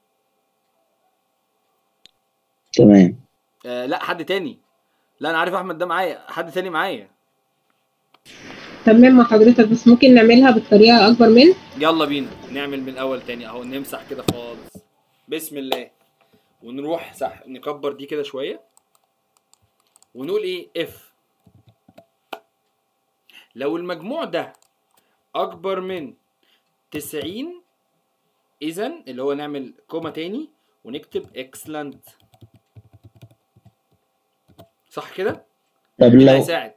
تمام آه لا حد تاني لا انا عارف احمد ده معايا حد تاني معايا تمام مع حضرتك بس ممكن نعملها بالطريقة أكبر من يلا بينا نعمل من الاول تاني اهو نمسح كده خالص بسم الله ونروح صح نكبر دي كده شويه ونقول ايه اف لو المجموع ده اكبر من 90 اذا اللي هو نعمل كوما تاني ونكتب اكسلنت صح كده طب مين لو هيساعد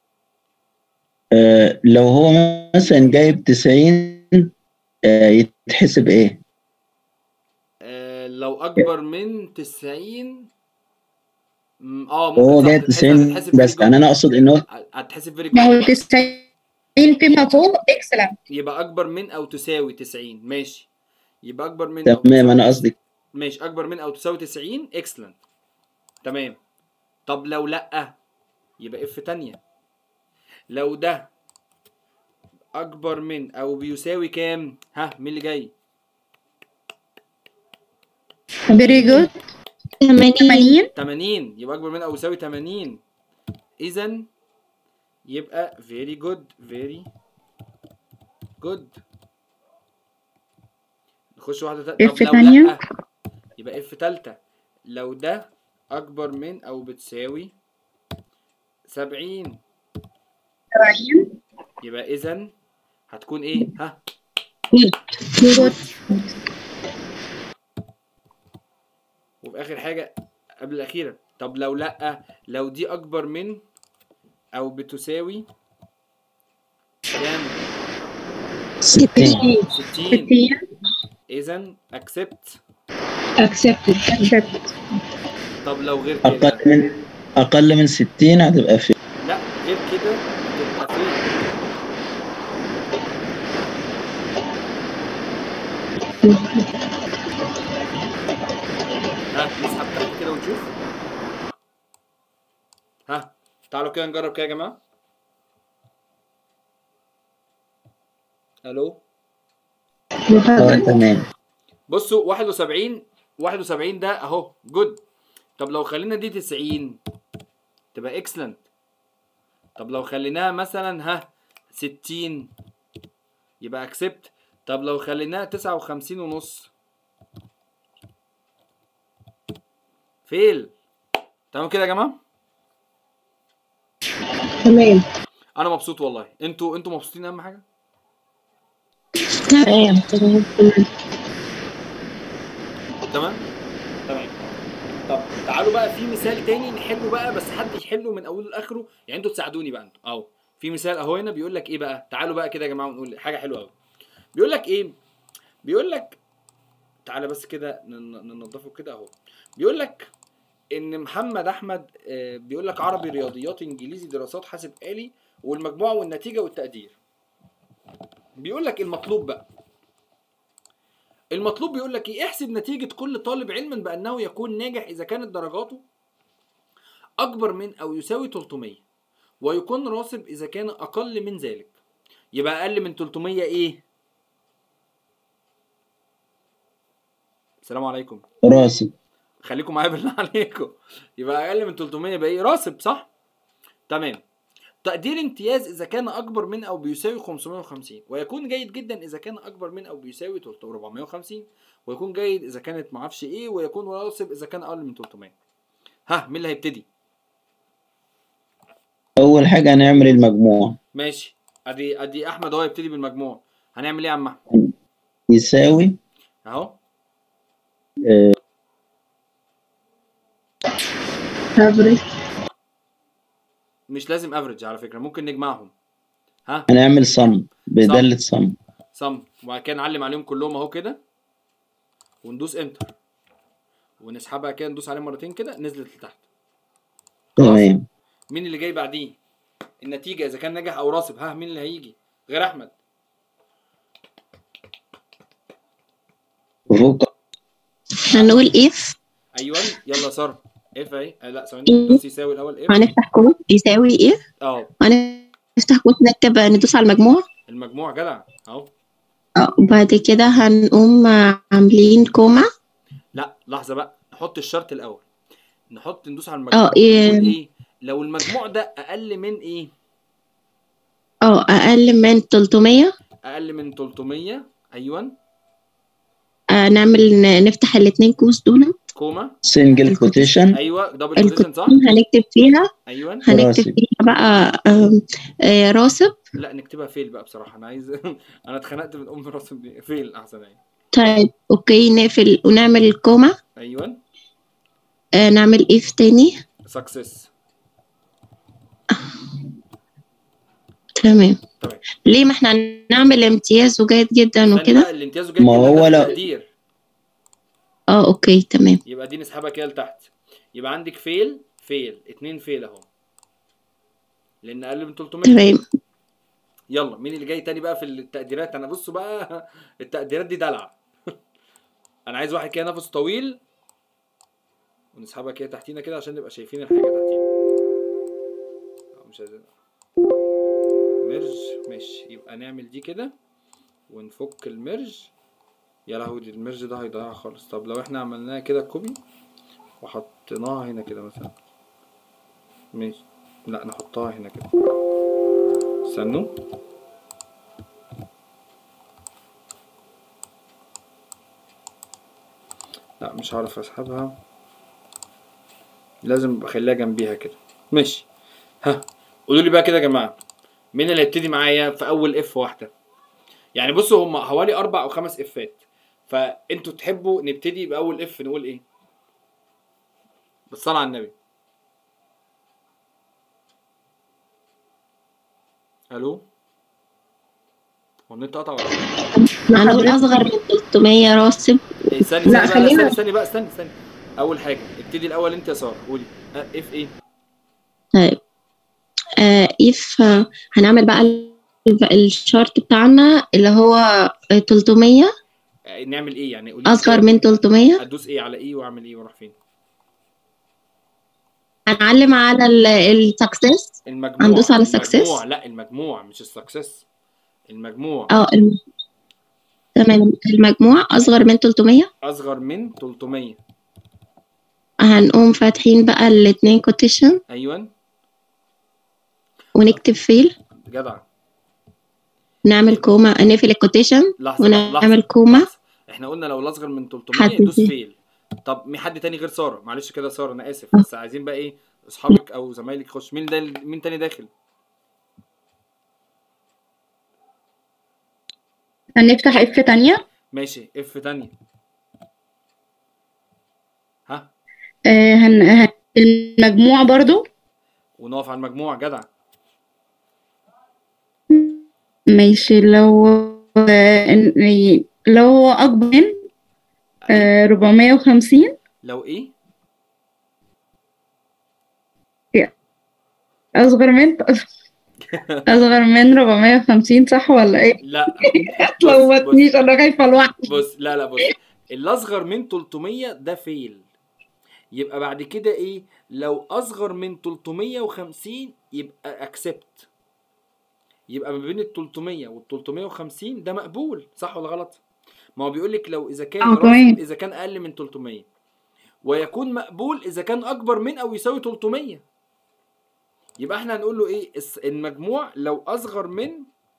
آه لو هو مثلا جايب 90 آه يتحسب ايه؟ آه لو اكبر من 90 م- اه ممكن وهو صح جايب تتحسب 90 هتتحسب very بس good. يعني انا اقصد ان هو هتحسب فيري ما هو جود 90 فيما فوق اكسلنت يبقى اكبر من او تساوي 90 ماشي يبقى اكبر من أو تمام تساوي انا قصدي ماشي اكبر من او تساوي 90 اكسلنت تمام طب لو لا يبقى اف تانية لو ده اكبر من او بيساوي كام ها مين اللي جاي فيري جود 80 80 80 يبقى اكبر من او يساوي 80 اذا يبقى very good very good نخش واحده تانية F تانية. لا يبقى اف تالتة لو ده اكبر من او بتساوي 70 70 يبقى اذا هتكون ايه ها جود وفي اخر حاجه قبل الاخيره طب لو لا لو دي اكبر من او بتساوي كام 60 60 60 اذا accept accepted accept طب لو غير اقل كده من اقل من 60 هتبقى في لا غير كده هتبقى فين ها نسحب تحت كده ونشوف ها تعالوا كده نجرب كده يا جماعه الو اه تمام بصوا 71 71 ده اهو جود طب لو خلينا دي 90 تبقى اكسلنت طب لو خليناها مثلا ها 60 يبقى اكسبت طب لو خليناها 59 ونص فيل تمام كده يا جماعه تمام انا مبسوط والله انتوا انتوا مبسوطين اهم حاجه تمام تمام تمام تمام طب تعالوا بقى في مثال تاني نحله بقى بس حد يحله من اوله لاخره يعني انتوا تساعدوني بقى انتوا اهو في مثال اهو هنا بيقول لك ايه بقى تعالوا بقى كده يا جماعه ونقول حاجه حلوه قوي بيقول لك ايه بيقول لك تعالى بس كده نن- ننضفه كده اهو بيقول لك ان محمد احمد آه، بيقول لك عربي رياضيات انجليزي دراسات حاسب آلي والمجموعه والنتيجه والتقدير بيقول لك المطلوب بقى المطلوب بيقول لك ايه احسب نتيجة كل طالب علما بأنه يكون ناجح إذا كانت درجاته أكبر من أو يساوي 300 ويكون راسب إذا كان أقل من ذلك يبقى أقل من 300 إيه؟ السلام عليكم راسب خليكم معايا بالله عليكم يبقى اقل من 300 يبقى ايه راسب صح تمام تقدير امتياز اذا كان اكبر من او بيساوي 550 ويكون جيد جدا اذا كان اكبر من او بيساوي 450 ويكون جيد اذا كانت معرفش ايه ويكون راسب اذا كان اقل من 300 ها مين اللي هيبتدي اول حاجه هنعمل المجموع ماشي ادي ادي احمد هو يبتدي بالمجموع هنعمل ايه يا عم احمد يساوي اهو آه، افريج مش لازم افريج على فكره ممكن نجمعهم ها هنعمل صم بدالة صم صم وبعد كده نعلم عليهم كلهم اهو كده وندوس انتر ونسحبها كده ندوس عليها مرتين كده نزلت لتحت تمام مين اللي جاي بعديه النتيجه اذا كان ناجح او راسب ها مين اللي هيجي غير احمد فوق هنقول if ايوه يلا يا ساره اف اهي آه، لا ثواني إيه؟ دوس يساوي الاول اف هنفتح كود يساوي ايه اه هنفتح كود نكتب ندوس على المجموع المجموع جدع اهو اه وبعد كده هنقوم عاملين كوما لا لحظه بقى نحط الشرط الاول نحط ندوس على المجموع اه ايه نقول ايه لو المجموع ده اقل من ايه اه اقل من 300 اقل من 300 ايوه آه نعمل ن- نفتح الاتنين قوس دول كوما سنجل كوتيشن ايوه دبل كوتيشن صح الكوتين هنكتب فيها ايوه هنكتب راسب. فيها بقى آم، آه راسب لا نكتبها فيل بقى بصراحه انا عايز انا اتخنقت من ام راسب دي فيل احسن يعني طيب اوكي نقفل ونعمل الكوما ايوه آه نعمل اف تاني سكسس تمام تمام. ليه ما احنا هنعمل امتياز وجيد جدا ثاني وكده بقى الامتياز جاي ما جدا هو ده لو- تقدير اه اوكي تمام يبقى دي نسحبها كده لتحت يبقى عندك فيل فيل اتنين فيل اهو لان اقل من 300 تمام يلا مين اللي جاي تاني بقى في التقديرات انا بصوا بقى التقديرات دي دلع انا عايز واحد كده نفس طويل ونسحبها كده تحتينا كده عشان نبقى شايفين الحاجه تحتينا آه، مش عايزين ميرج ماشي يبقى نعمل دي كده ونفك الميرج يا لهوي دي الميرج ده هيضيعها خالص طب لو احنا عملناها كده كوبي وحطيناها هنا كده مثلا ماشي لا نحطها هنا كده استنوا لا مش هعرف اسحبها لازم اخليها جنبيها كده ماشي ها قولوا لي بقى كده يا جماعه مين اللي هيبتدي معايا في اول اف واحده يعني بصوا هم حوالي اربع او خمس افات فانتوا تحبوا نبتدي باول اف نقول ايه بالصلاه على النبي الو هو النت قطع ولا إيه؟ هنقول اصغر من 300 راسب إيه، استني لا، استني بقى خلينا- استني استني بقى استني استني اول حاجه ابتدي الاول انت يا ساره قولي أه، اف ايه طيب آه if آه، هنعمل بقى ال- الشارت بتاعنا اللي هو آه، 300 آه، نعمل ايه يعني قولي اصغر من 300 ادوس ايه على ايه واعمل ايه واروح فين هنعلم على السكسس المجموع هندوس على المجموع success؟ لا المجموع مش السكسس المجموع اه الم- تمام المجموع أصغر من 300 اصغر من 300 هنقوم فاتحين بقى الاتنين كوتيشن ايوه ونكتب فيل جدع نعمل كوما نقفل الكوتيشن لحظه بقى، ونعمل لحظه كوما لحظة. احنا قلنا لو الاصغر من 300 حد دوس فيه. فيل طب مين حد تاني غير ساره معلش كده ساره انا اسف بس عايزين بقى ايه اصحابك او زمايلك يخش مين ده مين تاني داخل هنفتح اف تانية ماشي اف تانية ها آه، هن... هن... المجموع برضو ونقف على المجموع جدع ماشي لو آه، إن- لو هو أكبر من آه، 450 لو ايه أصغر من أصغر من 450 صح ولا إيه؟ لا تلخبطنيش أنا خايفة لوحدي بص لا لا بص الاصغر من 300 ده فيل يبقى بعد كده ايه لو اصغر من 350 يبقى اكسبت يبقى ما بين ال 300 وال 350 ده مقبول صح ولا غلط ما هو بيقول لك لو اذا كان آه، تمام. راسب اذا كان اقل من 300 ويكون مقبول اذا كان اكبر من او يساوي 300 يبقى احنا هنقول له ايه الس- المجموع لو اصغر من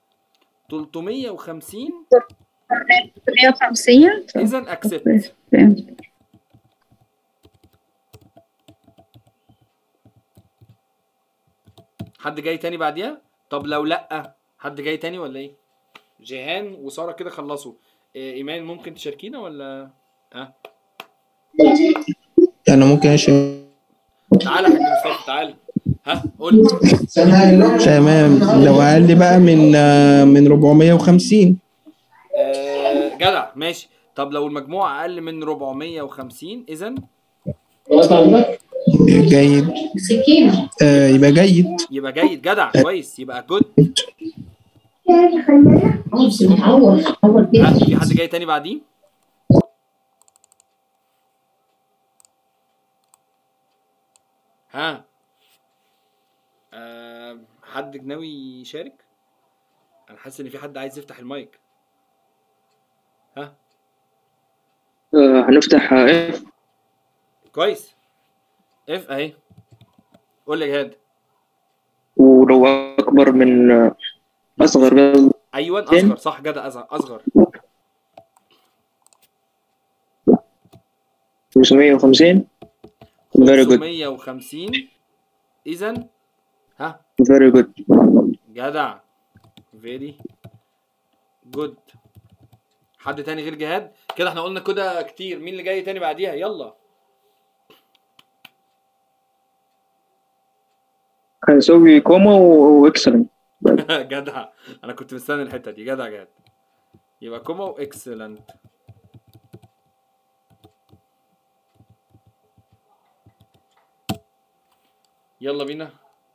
350 150 اذا اكسبت فهمت. حد جاي تاني بعديها طب لو لا حد جاي تاني ولا ايه جيهان وساره كده خلصوا إيه ايمان ممكن تشاركينا ولا ها انا ممكن اشيل تعالى يا حاج مصطفى تعالى ها قول تمام لو اقل بقى من آه، من 450 آه جدع ماشي طب لو المجموع اقل من 450 اذا جيد سكينة آه يبقى جيد يبقى جيد جدع كويس يبقى جود بص متعور متعور كده ها في حد جاي تاني بعديه ها آه حد ناوي يشارك انا حاسس ان في حد عايز يفتح المايك ها آه، هنفتح اف كويس اف اهي قول لي يا جهاد ولو اكبر من آه، اصغر من ايوه فين؟ اصغر صح جدع اصغر اصغر 550 very good 550 اذا ها very good جدع فيري جود حد تاني غير جهاد كده احنا قلنا كده كتير مين اللي جاي تاني بعديها يلا هنسوي كوما واكسلنت جدع انا كنت مستني الحته دي جدع جهاد يبقى كوما واكسلنت يلا بينا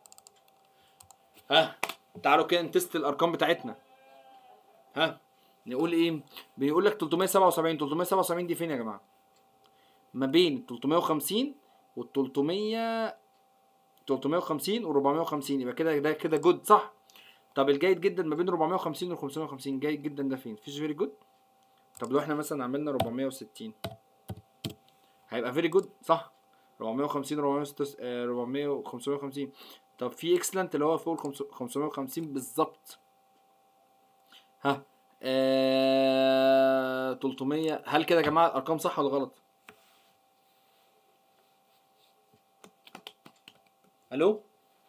ها تعالوا كده نتست الارقام بتاعتنا ها نقول ايه بيقول لك 377 377 دي فين يا جماعه ما بين 350 وال 300 350 و 450 يبقى كده ده كده جود صح طب الجيد جدا ما بين 450 و 550 جيد جدا ده فين فيش فيري جود طب لو احنا مثلا عملنا 460 هيبقى فيري جود صح 450 460 آه، 400 550 طب في اكسلنت اللي هو فوق ال 550 بالظبط ها آه... 300 هل كده يا جماعه الارقام صح ولا غلط الو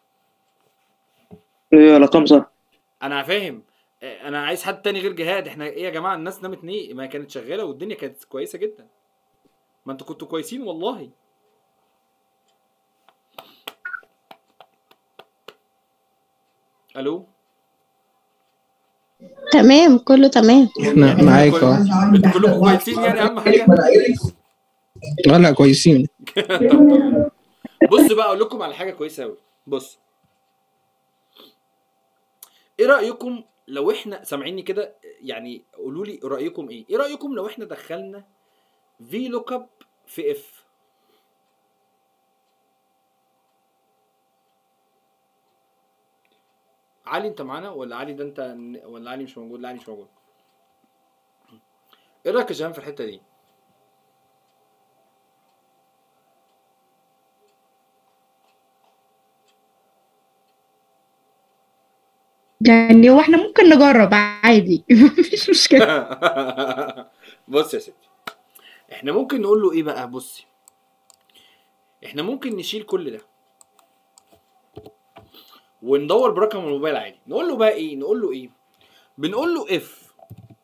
ايه الارقام صح انا فاهم آه، انا عايز حد تاني غير جهاد احنا ايه يا جماعه الناس نامت ليه ما هي كانت شغاله والدنيا كانت كويسه جدا ما انتوا كنتوا كويسين والله الو تمام كله تمام احنا معاك اهو انتوا كلكم كويسين يعني اهم حاجه اه لا كويسين بص بقى اقول لكم على حاجه كويسه قوي بص ايه رايكم لو احنا سامعيني كده يعني قولوا لي رايكم ايه ايه رايكم لو احنا دخلنا في لوك اب في اف علي انت معانا ولا علي ده انت ولا علي مش موجود لا علي مش موجود ايه رايك يا جيهان في الحته دي يعني هو احنا ممكن نجرب عادي مفيش مشكلة بص يا ستي احنا ممكن نقول له ايه بقى بصي احنا ممكن نشيل كل ده وندور برقم الموبايل عادي نقول له بقى ايه نقول له ايه بنقول له اف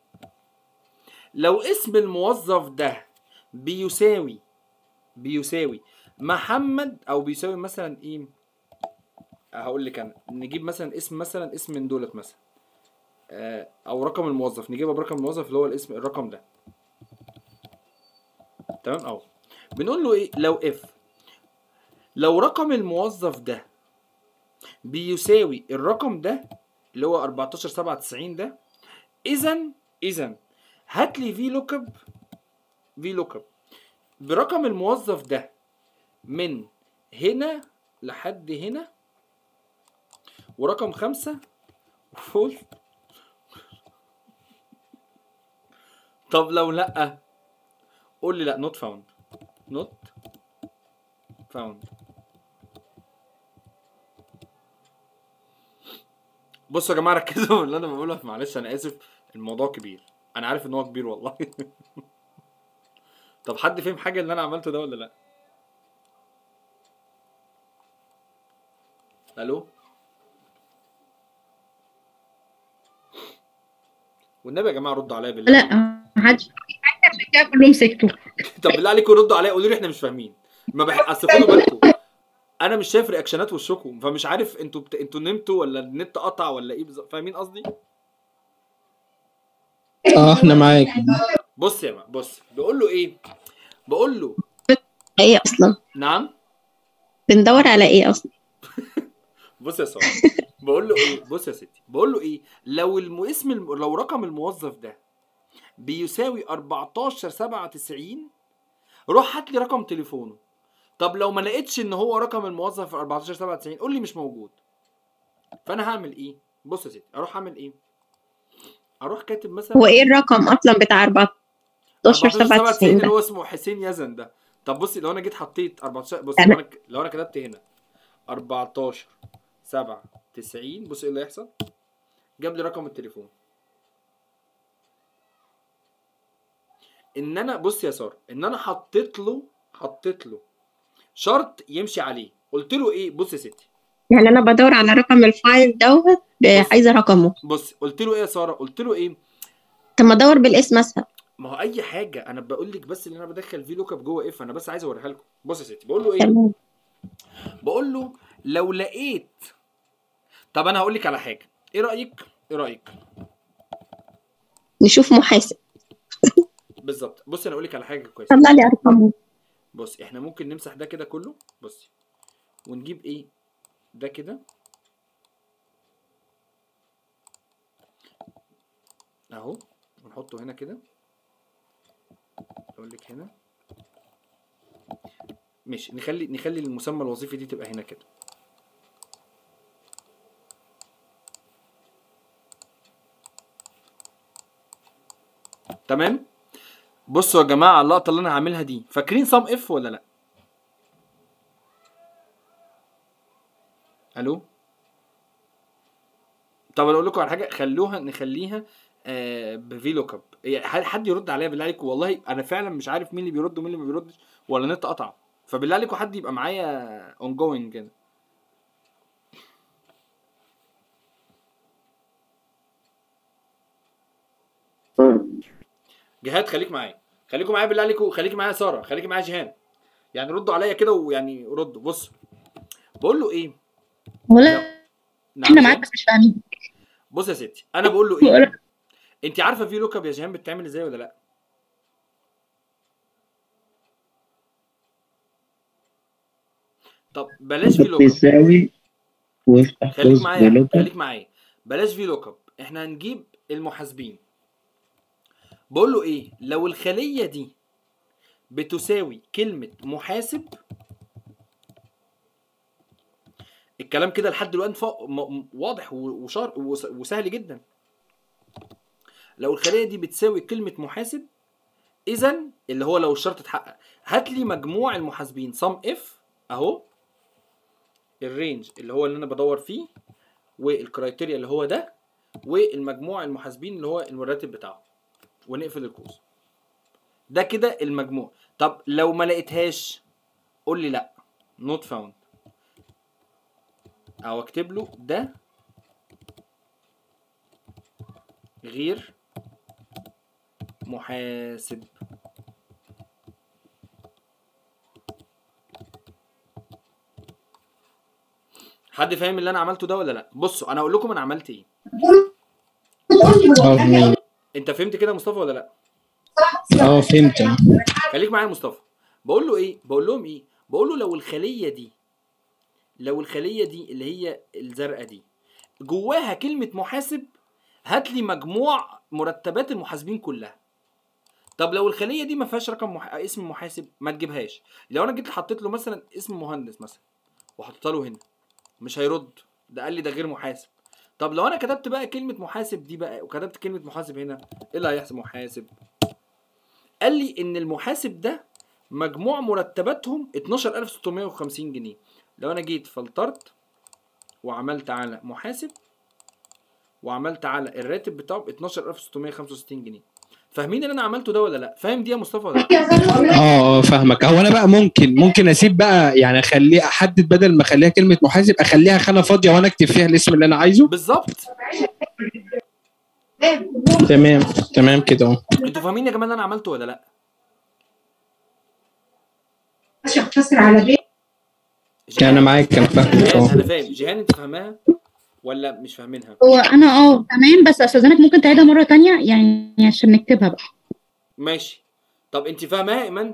لو اسم الموظف ده بيساوي بيساوي محمد او بيساوي مثلا ايه هقول لك انا نجيب مثلا اسم مثلا اسم من دولت مثلا آه، او رقم الموظف نجيبها برقم الموظف اللي هو الاسم الرقم ده تمام اهو بنقول له ايه لو اف لو رقم الموظف ده بيساوي الرقم ده اللي هو 1497 ده اذا اذا هات لي في لوك اب في لوك اب برقم الموظف ده من هنا لحد هنا ورقم خمسة فول طب لو لأ قول لي لأ نوت فاوند نوت فاوند بصوا يا جماعة ركزوا في اللي أنا بقوله معلش أنا آسف الموضوع كبير أنا عارف إن هو كبير والله طب حد فهم حاجة اللي أنا عملته ده ولا لأ؟ ألو؟ والنبي يا جماعه ردوا عليا بالله لا محدش عشان كده كلهم سكتوا طب بالله عليكم ردوا عليا قولوا لي احنا مش فاهمين ما بح... اصل خدوا بالكم انا مش شايف رياكشنات وشكم فمش عارف انتوا بت... انتوا نمتوا ولا النت قطع ولا ايه بالظبط فاهمين قصدي اه احنا معاك بص يا ما بص بقول له ايه بقول له ايه اصلا نعم بندور على ايه اصلا بص يا ساره بقول له ايه بص يا ستي بقول له ايه لو الم... اسم الم... لو رقم الموظف ده بيساوي 14 97 روح هات لي رقم تليفونه طب لو ما لقيتش ان هو رقم الموظف 14 97 قول لي مش موجود فانا هعمل ايه بص يا ستي اروح اعمل ايه اروح كاتب مثلا هو ايه الرقم اصلا بتاع 14 97 اللي ده هو اسمه حسين يزن ده طب بصي لو انا جيت حطيت 14 بص أنا- لو انا لو انا كتبت هنا 14 7 90 بص ايه اللي هيحصل جاب لي رقم التليفون ان انا بص يا ساره ان انا حطيت له حطيت له شرط يمشي عليه قلت له ايه بص يا ستي يعني انا بدور على رقم الفايل دوت ب- عايزه رقمه بص قلت له ايه يا ساره قلت له ايه طب ما ادور بالاسم اسهل ما هو اي حاجه انا بقول لك بس ان انا بدخل في لوك اب جوه اف انا بس عايز اوريها لكم بص يا ستي بقول له ايه تمام بقول له لو لقيت طب انا هقول لك على حاجه ايه رايك ايه رايك نشوف محاسب بالظبط بص انا اقول لك على حاجه كويسه طلع لي ارقامه بص احنا ممكن نمسح ده كده كله بصي ونجيب ايه ده كده اهو ونحطه هنا كده اقول لك هنا ماشي نخلي نخلي المسمى الوظيفي دي تبقى هنا كده تمام بصوا يا جماعه اللقطه اللي انا هعملها دي فاكرين صام اف ولا لا الو طب انا اقول لكم على حاجه خلوها نخليها آه بفي لوك اب يعني حد يرد عليا بالله عليكم والله انا فعلا مش عارف مين اللي بيرد ومين اللي ما بيردش ولا النت قطع فبالله عليكم حد يبقى معايا اون جوينج كده جهاد خليك معايا خليكم معايا بالله عليكم خليكي معايا يا ساره خليكي معايا يا جيهان يعني ردوا عليا كده ويعني ردوا بص بقول له ايه ولا نعم احنا يا معاك جيهان؟ بس مش فاهمين بص يا ستي انا بقول له ايه انت عارفه في لوك اب يا جيهان بتتعمل ازاي ولا لا طب بلاش في لوك اب بيساوي وافتح خليك قوس معايا بلوك خليك معايا بلاش في لوك اب احنا هنجيب المحاسبين بقول له ايه لو الخليه دي بتساوي كلمه محاسب الكلام كده لحد دلوقتي فا- م- م- واضح و- وشار وس- وسهل جدا لو الخليه دي بتساوي كلمه محاسب اذا اللي هو لو الشرط اتحقق هات لي مجموع المحاسبين سم اف اهو الرينج اللي هو اللي انا بدور فيه والكرايتيريا اللي هو ده والمجموع المحاسبين اللي هو المرتب بتاعه ونقفل القوس ده كده المجموع طب لو ما لقيتهاش قول لي لا نوت فاوند او اكتب له ده غير محاسب حد فاهم اللي انا عملته ده ولا لا بصوا انا اقول لكم انا عملت ايه اه فهمت. انت فهمت كده يا مصطفى ولا لا اه فهمت خليك معايا يا مصطفى بقول له ايه بقول لهم ايه بقول له لو الخليه دي لو الخليه دي اللي هي الزرقاء دي جواها كلمه محاسب هات لي مجموع مرتبات المحاسبين كلها طب لو الخليه دي ما فيهاش رقم مح... اسم محاسب ما تجيبهاش لو انا جيت حطيت له مثلا اسم مهندس مثلا وحطيت له هنا مش هيرد ده قال لي ده غير محاسب طب لو انا كتبت بقى كلمه محاسب دي بقى وكتبت كلمه محاسب هنا ايه اللي هيحصل محاسب قال لي ان المحاسب ده مجموع مرتباتهم 12650 جنيه لو انا جيت فلترت وعملت على محاسب وعملت على الراتب بتاعه ب 12665 جنيه فاهمين اللي انا عملته ده ولا لا فاهم دي يا مصطفى ولا لا اه اه فاهمك هو انا بقى ممكن ممكن اسيب بقى يعني اخليه احدد بدل ما اخليها كلمه محاسب اخليها خانه فاضيه وانا اكتب فيها الاسم اللي انا عايزه بالظبط تمام تمام كده اه انتوا فاهمين يا جماعه اللي انا عملته ولا لا مش هختصر على بيت يعني انا معاك انا فاهمك جيهان اه انا فاهم جيهان انت فاهماها ولا مش فاهمينها هو انا اه تمام بس استاذنك ممكن تعيدها مره تانية يعني عشان نكتبها بقى ماشي طب انت فاهماها يا ايمان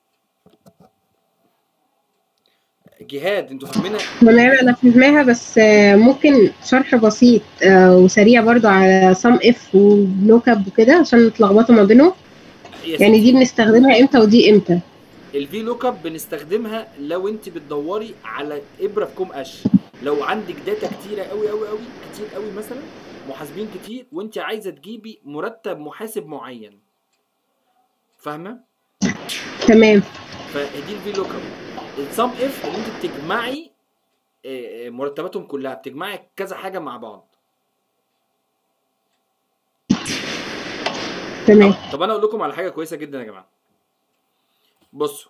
جهاد انتوا فاهمينها تمام انا فاهماها بس آه، ممكن شرح بسيط آه، وسريع برضو على سم اف ولوك اب وكده عشان نتلخبطوا ما بينهم يا يعني ستي، دي بنستخدمها امتى ودي امتى الفي لوك اب بنستخدمها لو انت بتدوري على ابره في كوم قش لو عندك داتا كتيره قوي قوي قوي كتير قوي مثلا محاسبين كتير وانت عايزه تجيبي مرتب محاسب معين فاهمه تمام فدي الفي لوك اب السم اف اللي انت بتجمعي آه، آه، مرتباتهم كلها بتجمعي كذا حاجه مع بعض تمام طب انا اقول لكم على حاجه كويسه جدا يا جماعه بصوا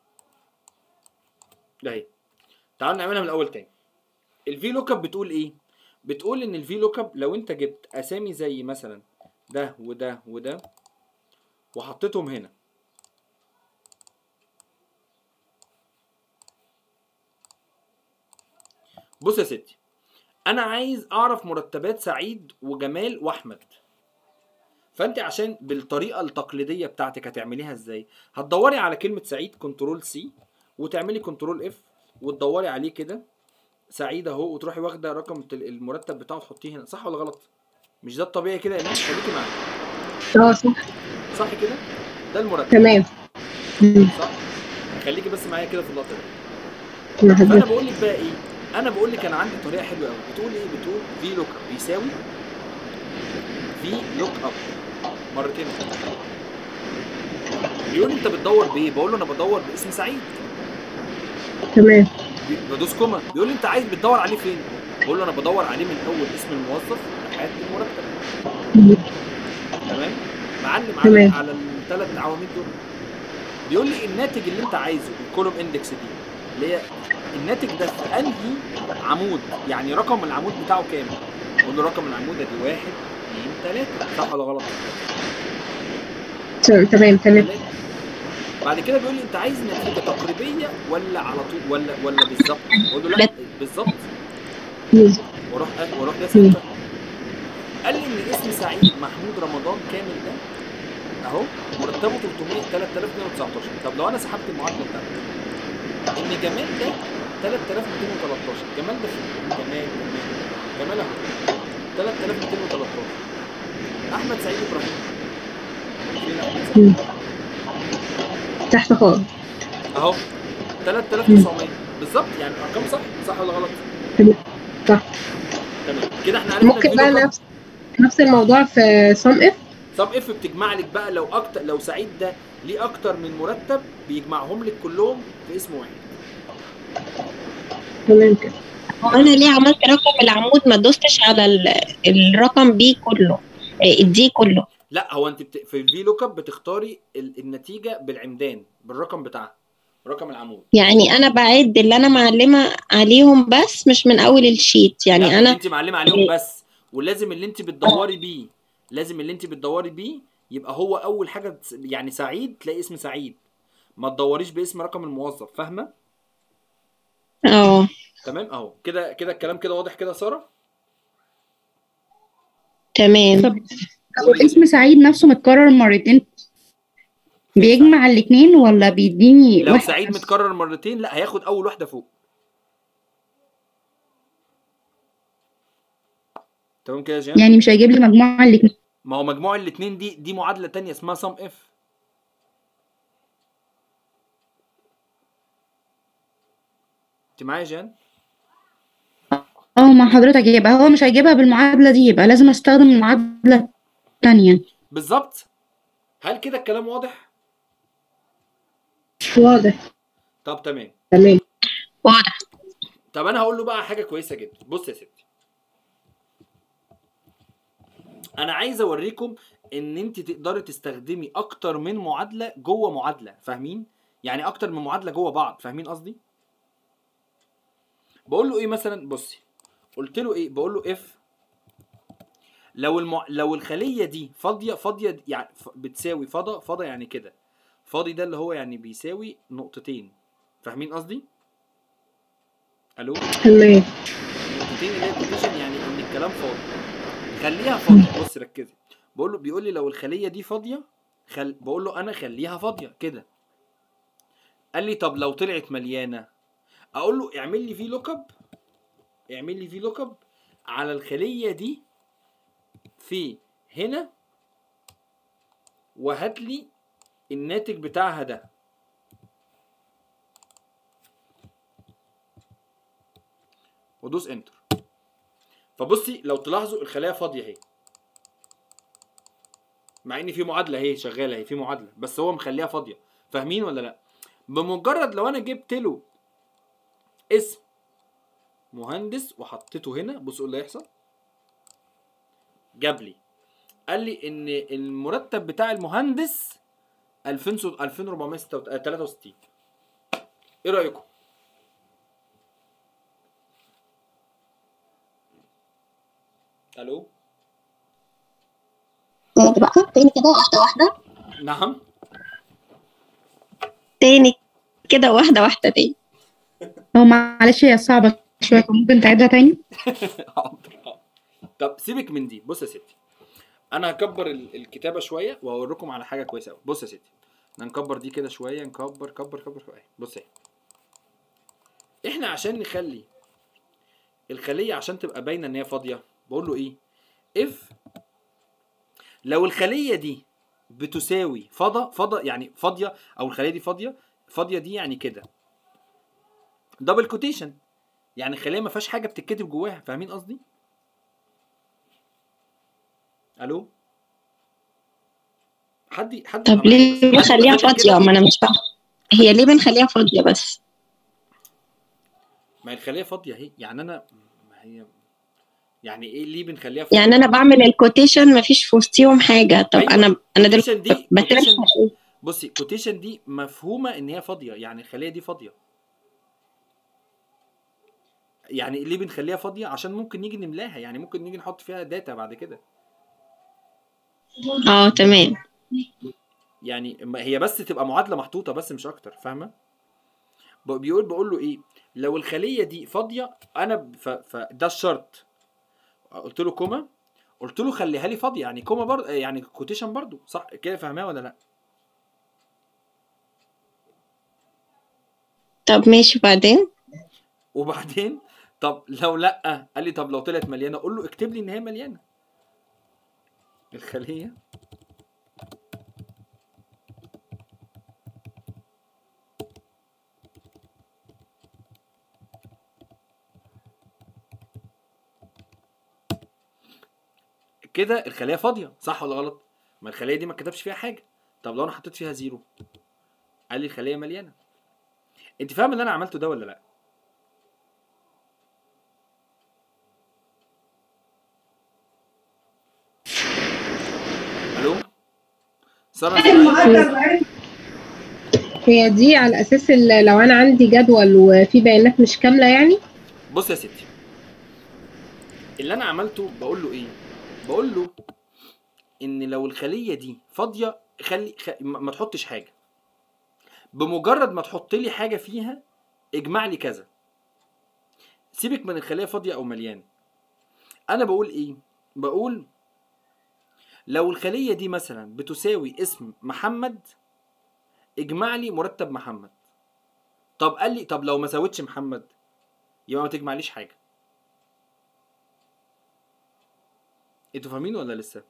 ده اهي تعالوا نعملها من الاول تاني الفي لوك اب بتقول ايه بتقول ان الفي لوك اب لو انت جبت اسامي زي مثلا ده وده وده وحطيتهم هنا بص يا ستي انا عايز اعرف مرتبات سعيد وجمال واحمد فانت عشان بالطريقه التقليديه بتاعتك هتعمليها ازاي هتدوري على كلمه سعيد كنترول سي وتعملي كنترول اف وتدوري عليه كده سعيد اهو وتروحي واخده رقم التل- المرتب بتاعه تحطيه هنا صح ولا غلط مش ده الطبيعي كده يا ايمان خليكي معايا اه صح صح كده ده المرتب تمام مم. صح خليكي بس معايا كده في اللقطه دي أنا فانا حضرتك. بقول لك بقى ايه انا بقول لك انا عندي طريقه حلوه قوي بتقول ايه بتقول في لوك اب بيساوي في لوك اب مرتين بيقول لي انت بتدور بايه بقول له انا بدور باسم سعيد تمام بي- بدوس كوما بيقول لي انت عايز بتدور عليه فين بقول له انا بدور عليه من اول اسم الموظف لحد المرتب مم. تمام معلم تمام. على على الثلاث عواميد دول بيقول لي الناتج اللي انت عايزه الكولوم اندكس دي اللي هي الناتج ده في انهي عمود يعني رقم العمود بتاعه كام بقول له رقم العمود ادي واحد اثنين ثلاثة صح ولا غلط؟ تمام تمام تمام ثلاثة بعد كده بيقول لي انت عايز نتيجة تقريبية ولا على طول ولا ولا بالظبط؟ بقول له لا بالظبط مم. واروح واروح ده سنتر قال لي ان اسم سعيد محمود رمضان كامل ده اهو مرتبه 300 3219 طب لو انا سحبت المعادله بتاعتي ان جمال ده 3213 جمال ده فين؟ جمال جمال جمال اهو 3213 احمد سعيد ابراهيم فين احمد سعيد؟ مم. تحت خالص اهو 3900 بالظبط يعني الارقام صح صح ولا غلط؟ صح تمام كده احنا عرفنا ممكن الفيلو بقى كام. نفس نفس الموضوع في سم اف طب اف بتجمع لك بقى لو اكتر لو سعيد ده ليه اكتر من مرتب بيجمعهم لك كلهم في اسم واحد تمام كده وانا ليه عملت رقم العمود ما دوستش على ال- الرقم بي كله آه، الدي كله لا هو انت بت... في الفي لوك اب بتختاري ال... النتيجه بالعمدان بالرقم بتاعها رقم العمود يعني انا بعد اللي انا معلمه عليهم بس مش من اول الشيت يعني لا، انا انت معلمه عليهم بس ولازم اللي انت بتدوري بيه لازم اللي انت بتدوري بيه يبقى هو اول حاجه تس- يعني سعيد تلاقي اسم سعيد ما تدوريش باسم رقم الموظف فاهمه اه تمام اهو كده كده الكلام كده واضح كده يا ساره تمام طب لو اسم سعيد نفسه متكرر مرتين بيجمع الاتنين ولا بيديني لو واحد سعيد بس؟ متكرر مرتين لا هياخد اول واحده فوق تمام كده يا جيان يعني مش هيجيب لي مجموعة الاتنين ما هو مجموع الاتنين دي دي معادله تانية اسمها سم اف انت معايا يا جيان اه مع حضرتك يبقى هو مش هيجيبها بالمعادلة دي يبقى لازم استخدم المعادلة التانية بالظبط هل كده الكلام واضح واضح طب تمام تمام واضح طب انا هقول له بقى حاجه كويسه جدا بص يا ستي انا عايز اوريكم ان انت تقدري تستخدمي اكتر من معادله جوه معادله فاهمين يعني اكتر من معادله جوه بعض فاهمين قصدي بقول له ايه مثلا بصي قلت له ايه بقول له اف لو المع... لو الخليه دي فاضيه فاضيه دي- يعني ف... بتساوي فضا فضا يعني كده فاضي ده اللي هو يعني بيساوي نقطتين فاهمين قصدي الو تمام نقطتين اللي هي كوتيشن يعني ان الكلام فاضي خليها فاضيه بص ركزي بقول له بيقول لي لو الخليه دي فاضيه خل... بقول له انا خليها فاضيه كده قال لي طب لو طلعت مليانه اقول له اعمل لي في لوك اب اعمل لي في لوك اب على الخليه دي في هنا وهات لي الناتج بتاعها ده ودوس انتر فبصي لو تلاحظوا الخلايا فاضيه اهي مع ان في معادله اهي شغاله اهي في معادله بس هو مخليها فاضيه فاهمين ولا لا بمجرد لو انا جبت له اسم مهندس وحطيته هنا بصوا اللي هيحصل جاب لي قال لي ان المرتب بتاع المهندس 2000 2463 ايه رايكم الو بقى تاني كده واحدة واحدة نعم تاني كده واحدة واحدة تاني هو معلش هي صعبة شوية ممكن تعيدها تاني حاضر حاضر. طب سيبك من دي بص يا ستي انا هكبر ال- الكتابه شويه وهوريكم على حاجه كويسه قوي بص يا ستي احنا نكبر دي كده شويه نكبر كبر كبر شويه بص اهي احنا عشان نخلي الخليه عشان تبقى باينه ان هي فاضيه بقول له ايه اف لو الخليه دي بتساوي فضا فضا يعني فاضيه او الخليه دي فاضيه فاضيه دي يعني كده دبل كوتيشن يعني الخليه ما فيهاش حاجه بتتكتب جواها فاهمين قصدي الو حد حد طب يبقى معايا ليه بس. حد بنخليها يبقى فاضية كده. ما أنا مش فاهمة هي ليه بنخليها فاضية بس ما هي الخليه فاضيه اهي يعني انا ما هي يعني ايه ليه بنخليها فاضيه يعني أنا بعمل الكوتيشن مفيش في وسطيهم حاجة طب أيوة. أنا أنا كوتيشن دلوقتي دي بترجم كوتيشن بصي كوتيشن دي مفهومه ان هي فاضيه يعني الخليه دي فاضيه يعني ليه بنخليها فاضيه عشان ممكن نيجي نملاها يعني ممكن نيجي نحط فيها داتا بعد كده اه تمام يعني ما- هي بس تبقى معادله محطوطه بس مش اكتر فاهمه ب- بيقول بقول له ايه لو الخليه دي فاضيه انا ب- ف... فده الشرط قلت له كوما قلت له خليها لي فاضيه يعني كوما برضه يعني كوتيشن برضه صح كده فاهماه ولا لا طب ماشي بعدين وبعدين طب لو لا قال لي طب لو طلعت مليانه اقول له اكتب لي ان هي مليانه الخليه كده الخليه فاضيه صح ولا غلط ما الخليه دي ما كتبش فيها حاجه طب لو انا حطيت فيها زيرو قال لي الخليه مليانه انت فاهم اللي انا عملته ده ولا لا الو ساره سامعاني؟ هي دي على اساس ال- لو انا عندي جدول وفي بيانات مش كامله يعني بص يا ستي اللي انا عملته بقول له ايه بقول له ان لو الخليه دي فاضيه خلي خ... ما ما تحطش حاجه بمجرد ما تحط لي حاجه فيها اجمع لي كذا سيبك من الخليه فاضيه او مليانه انا بقول ايه بقول لو الخليه دي مثلا بتساوي اسم محمد اجمع لي مرتب محمد طب قال لي طب لو ما ساوتش محمد يبقى ما تجمعليش حاجه انتوا فاهمين ولا لسه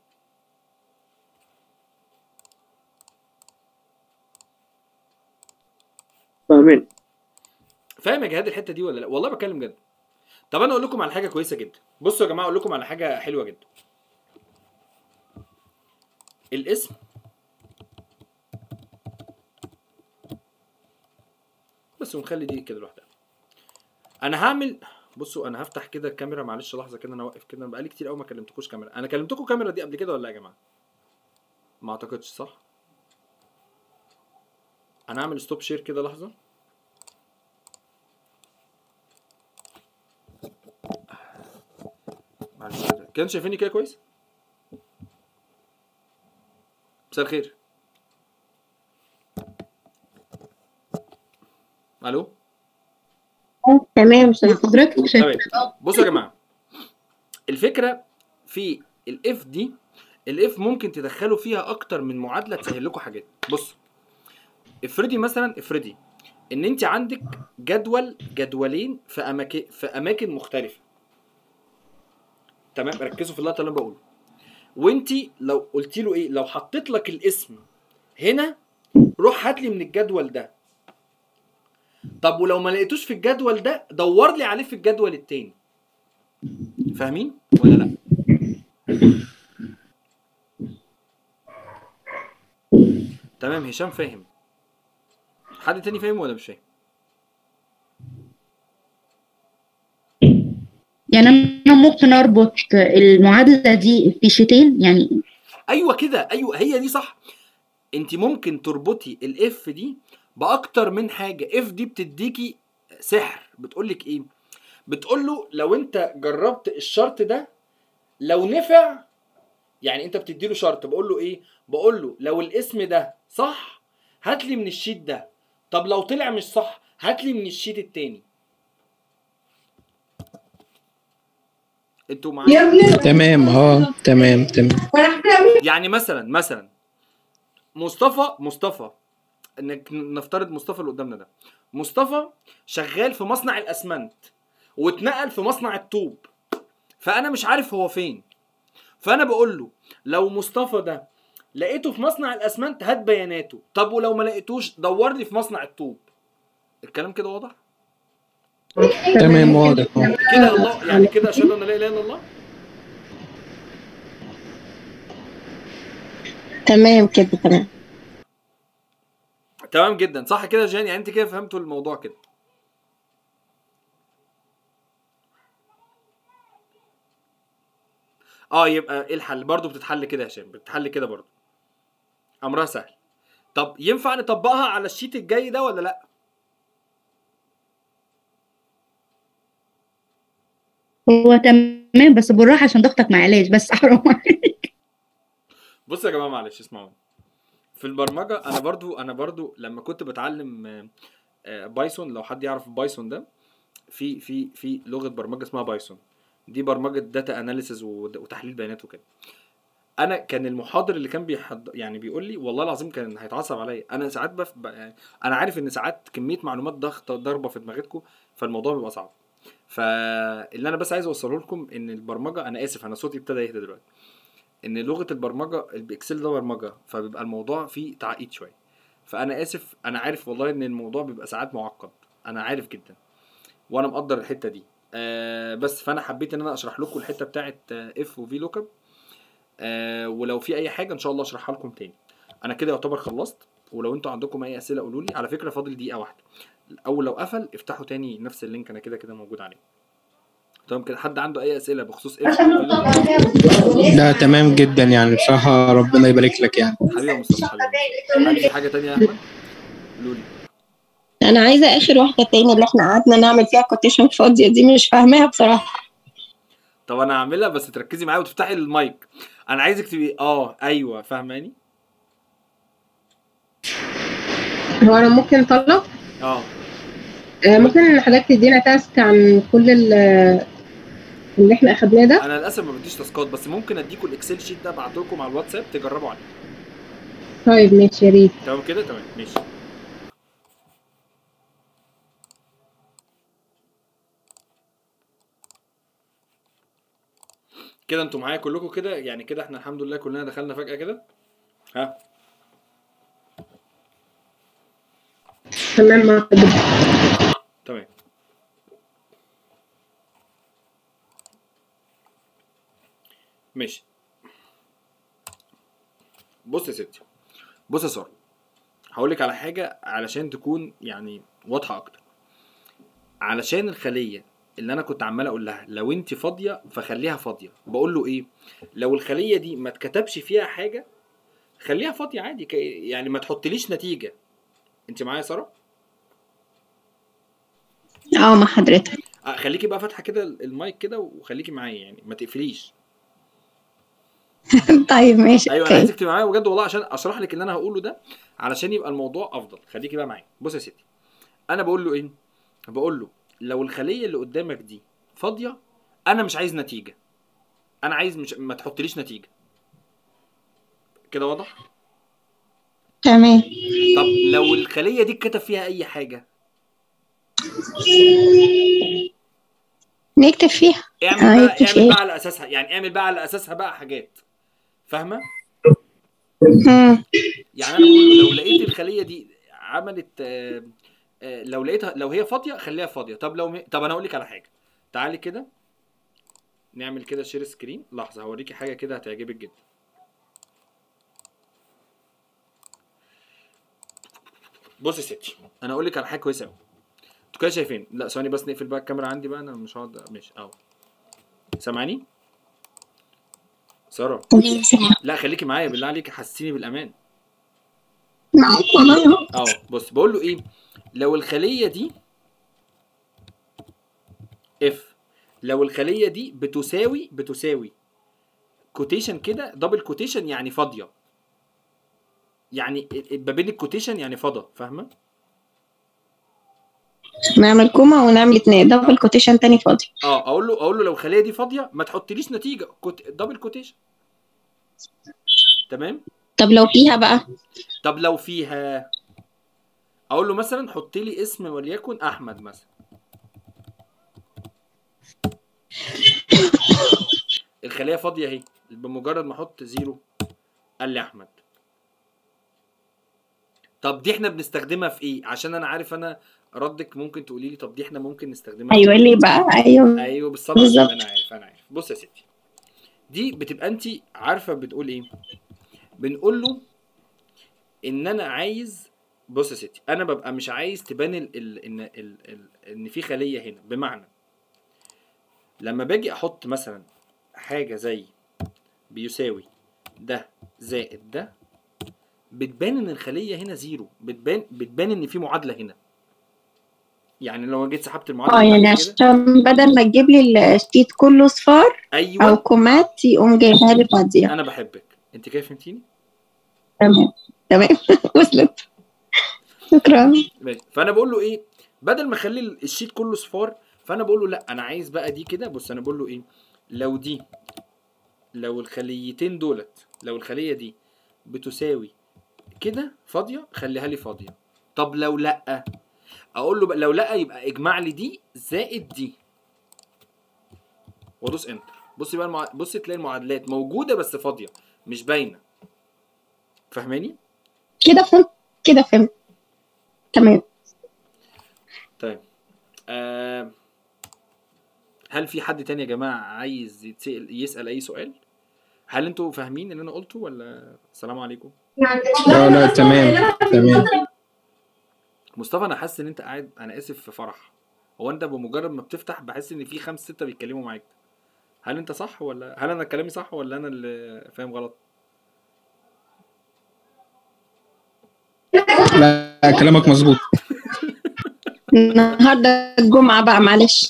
فاهمين فاهم يا جهاد الحته دي ولا لا والله بتكلم جد طب انا اقول لكم على حاجه كويسه جدا بصوا يا جماعه اقول لكم على حاجه حلوه جدا الاسم بس ونخلي دي كده لوحدها انا هعمل بصوا انا هفتح كده الكاميرا معلش لحظه كده انا واقف كده أنا بقالي كتير قوي ما كلمتكوش كاميرا انا كلمتكم كاميرا دي قبل كده ولا لا يا جماعه ما اعتقدش صح انا هعمل ستوب شير كده لحظه معلش كده كان شايفيني كده كويس مساء الخير الو تمام حضرتك شايف تمام بصوا يا جماعه الفكره في الاف دي الاف ممكن تدخلوا فيها اكتر من معادله تسهل لكم حاجات بص افرضي مثلا افرضي ان انت عندك جدول جدولين في اماكن في اماكن مختلفه تمام ركزوا في اللقطه اللي انا بقوله وانت لو قلت له ايه لو حطيت لك الاسم هنا روح هات لي من الجدول ده طب ولو ما لقيتوش في الجدول ده دور لي عليه في الجدول التاني فاهمين ولا لا تمام هشام فاهم حد تاني فاهم ولا مش فاهم يعني انا ممكن اربط المعادله دي في شيتين يعني ايوه كده ايوه هي دي صح انت ممكن تربطي الاف دي باكتر من حاجه اف دي بتديكي سحر بتقولك ايه بتقول له لو انت جربت الشرط ده لو نفع يعني انت بتدي له شرط بقول له ايه بقول له لو الاسم ده صح هات لي من الشيت ده طب لو طلع مش صح هات لي من الشيت التاني انتوا معايا يا ابني تمام اه تمام تمام وانا احنا يعني مثلا مثلا مصطفى مصطفى انك نفترض مصطفى اللي قدامنا ده مصطفى شغال في مصنع الاسمنت واتنقل في مصنع الطوب فانا مش عارف هو فين فانا بقول له لو مصطفى ده لقيته في مصنع الاسمنت هات بياناته طب ولو ما لقيتوش دور لي في مصنع الطوب الكلام كده واضح تمام واضح اه كده الله يعني كده اشهد ان لا اله الا الله تمام كده تمام تمام جدا صح كده يا جان يعني انت كده فهمتوا الموضوع كده اه يبقى ايه الحل برضه بتتحل كده يا هشام بتتحل كده برضه امرها سهل طب ينفع نطبقها على الشيت الجاي ده ولا لا هو تمام بس بالراحه عشان ضغطك معلش بس حرام عليك بصوا يا جماعه معلش اسمعوني في البرمجه انا برضو انا برضو لما كنت بتعلم آه، آه، بايثون لو حد يعرف بايثون ده في في في لغه برمجه اسمها بايثون دي برمجه داتا اناليسز وتحليل بيانات وكده انا كان المحاضر اللي كان بيحض يعني بيقول لي والله العظيم كان هيتعصب عليا انا ساعات بف... ب... يعني انا عارف ان ساعات كميه معلومات ضغط ضربه في دماغتكم فالموضوع بيبقى صعب فاللي انا بس عايز اوصله لكم ان البرمجه انا اسف انا صوتي ابتدى يهدى دلوقتي ان لغه البرمجه الاكسل ده برمجه فبيبقى الموضوع فيه تعقيد شويه فانا اسف انا عارف والله ان الموضوع بيبقى ساعات معقد انا عارف جدا وانا مقدر الحته دي آه بس فانا حبيت ان انا اشرح لكم الحته بتاعه اف وفي لوك اب آه ولو في اي حاجه ان شاء الله اشرحها لكم تاني انا كده يعتبر خلصت ولو انتوا عندكم اي اسئله قولوا لي على فكره فاضل دقيقه واحده او لو قفل افتحوا تاني نفس اللينك انا كده كده موجود عليه تمام كده حد عنده اي اسئله بخصوص ايه لا تمام جدا يعني بصراحه ربنا يبارك لك يعني حبيبي يا مصطفى حبيبي عندي حاجه تانية يا احمد قولوا لي انا عايزه اخر واحده تاني اللي احنا قعدنا نعمل فيها كوتيشن فاضيه دي مش فاهماها بصراحه طب انا هعملها بس تركزي معايا وتفتحي المايك انا عايزك تبقي اه ايوه فاهماني هو انا ممكن طلب اه آه، ممكن ان حضرتك تدينا تاسك عن كل ال- اللي احنا اخدناه ده انا للاسف ما بديش تاسكات بس ممكن اديكم الاكسل شيت ده ابعته لكم على الواتساب تجربوا عليه طيب ماشي يا ريت تمام كده تمام ماشي كده انتوا معايا كلكم كده يعني كده احنا الحمد لله كلنا دخلنا فجأة كده ها تمام مع حضرتك تمام ماشي بص يا ستي بص يا ساره هقول لك على حاجه علشان تكون يعني واضحه اكتر علشان الخليه اللي انا كنت عمال اقول لها لو انت فاضيه فخليها فاضيه بقول له ايه لو الخليه دي ما اتكتبش فيها حاجه خليها فاضيه عادي ك- يعني ما تحطليش نتيجه انت معايا يا ساره اه مع حضرتك آه، خليكي بقى فاتحه كده المايك كده وخليكي معايا يعني ما تقفليش طيب ماشي ايوه انا اوكي عايزك تبقي معايا بجد والله عشان اشرح لك اللي انا هقوله ده علشان يبقى الموضوع افضل خليكي بقى معايا بص يا ستي انا بقول له ايه بقول له لو الخليه اللي قدامك دي فاضيه انا مش عايز نتيجه انا عايز مش ما تحطليش نتيجه كده واضح تمام طب لو الخليه دي اتكتب فيها اي حاجه نكتب فيها اعمل آه، بقى يكتب اعمل إيه؟ بقى على اساسها يعني اعمل بقى على اساسها بقى حاجات فاهمه مم. يعني انا بقول له لو لقيت الخليه دي عملت آه، آه، لو لقيتها لو هي فاضيه خليها فاضيه طب لو م... طب انا اقول لك على حاجه تعالي كده نعمل كده شير سكرين لحظه هوريكي حاجه كده هتعجبك جدا بص يا ستي انا اقول لك على حاجه كويسه قوي انتوا كده شايفين لا ثواني بس نقفل بقى الكاميرا عندي بقى انا مش هقعد ماشي اهو سامعاني ساره لا خليكي معايا بالله عليك حسسيني بالامان معاك والله اهو اه بص بقول له ايه لو الخليه دي اف لو الخليه دي بتساوي بتساوي كوتيشن كده دبل كوتيشن يعني فاضيه يعني ما بين الكوتيشن يعني فضا فاهمه نعمل كوما ونعمل اتنين دبل كوتيشن تاني فاضي اه اقول له اقول له لو الخليه دي فاضيه ما تحطليش نتيجه كوت... دبل كوتيشن تمام طب لو فيها بقى طب لو فيها اقول له مثلا حط لي اسم وليكن احمد مثلا الخليه فاضيه اهي بمجرد ما احط زيرو قال لي احمد طب دي احنا بنستخدمها في ايه عشان انا عارف انا ردك ممكن تقولي لي طب دي احنا ممكن نستخدمها في ايوه إيه؟ ليه بقى ايوه ايوه بالصبر بالظبط. انا عارف انا عارف بص يا ستي دي بتبقى انت عارفه بتقول ايه بنقول له ان انا عايز بص يا ستي انا ببقى مش عايز تبان ال... ال... ان ال... ال... ان في خليه هنا بمعنى لما باجي احط مثلا حاجه زي بيساوي ده زائد ده بتبان ان الخليه هنا زيرو بتبان بتبان ان في معادله هنا يعني لو جيت سحبت المعادله اه يعني بتاعتي كده عشان بدل ما تجيب لي الشيت كله صفار او ايوه كومات يقوم جايبها لي فاضيه انا بحبك انت كده فهمتيني تمام تمام وصلت شكرا ماشي فانا بقول له ايه بدل ما اخلي الشيت كله صفار فانا بقول له لا انا عايز بقى دي كده بص انا بقول له ايه لو دي لو الخليتين دولت لو الخليه دي بتساوي كده فاضيه خليها لي فاضيه طب لو لا اقول له بقى لو لا يبقى اجمع لي دي زائد دي وادوس انتر بصي بقى المع... بصي تلاقي المعادلات موجوده بس فاضيه مش باينه فاهماني كده فهمت كده فهمت تمام طيب آه هل في حد تاني يا جماعة عايز يتسأل يسأل أي سؤال؟ هل انتوا فاهمين اللي انا قلته ولا السلام عليكم لا لا تمام تمام مصطفى انا حاسس ان انت قاعد انا اسف في فرح هو انت بمجرد ما بتفتح بحس ان في خمس ستة بيتكلموا معاك هل انت صح ولا هل انا كلامي صح ولا انا اللي فاهم غلط لا كلامك مظبوط النهارده الجمعة بقى معلش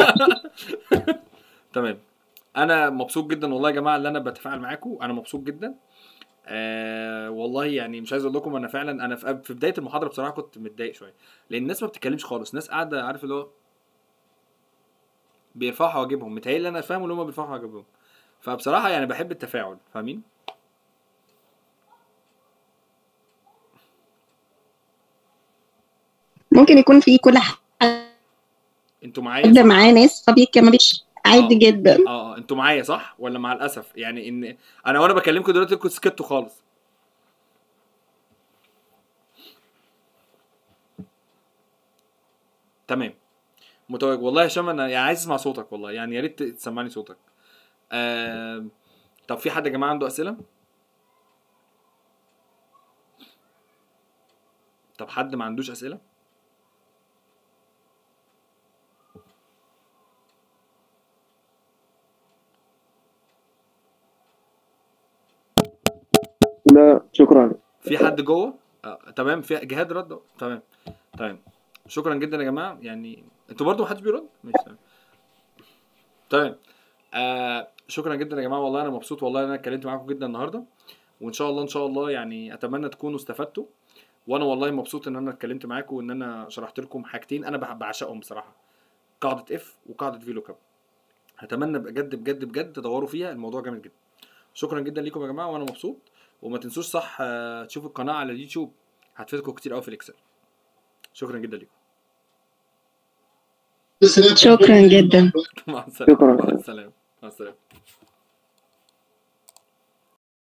تمام انا مبسوط جدا والله يا جماعه اللي انا بتفاعل معاكم انا مبسوط جدا آه والله يعني مش عايز اقول لكم انا فعلا انا في في بدايه المحاضره بصراحه كنت متضايق شويه لان الناس ما بتتكلمش خالص الناس قاعده عارف اللي هو بيرفعوا حواجبهم متهيألي انا فاهم اللي هم بيرفعوا حواجبهم فبصراحه يعني بحب التفاعل فاهمين ممكن يكون في كل حد انتوا معايا حد صح؟ معاه ناس طبيعي ما بيش عادي آه. جدا اه اه انتوا معايا صح ولا مع الاسف يعني ان انا وانا بكلمكم دلوقتي كنت سكتوا خالص تمام متواجد والله يا هشام انا يعني عايز اسمع صوتك والله يعني يا ريت تسمعني صوتك آه... طب في حد يا جماعه عنده اسئله طب حد ما عندوش اسئله لا شكرا في حد جوه آه، تمام في جهاد رد أهو. تمام تمام شكرا جدا يا جماعه يعني انتوا برضو محدش بيرد ماشي تمام تمام آه شكرا جدا يا جماعه والله انا مبسوط والله ان انا اتكلمت معاكم جدا النهارده وان شاء الله ان شاء الله يعني اتمنى تكونوا استفدتوا وانا والله مبسوط ان انا اتكلمت معاكم وان انا شرحت لكم حاجتين انا بح- بعشقهم بصراحه قاعده اف وقاعده في لوك اب هتمنى بجد بجد بجد تدوروا فيها الموضوع جامد جدا شكرا جدا ليكم يا جماعه وانا مبسوط وما تنسوش صح آه، تشوفوا القناه على اليوتيوب هتفيدكم كتير قوي في الاكسل شكرا جدا ليكم شكرا جدا مع السلامه شكراً. مع السلامه مع السلامه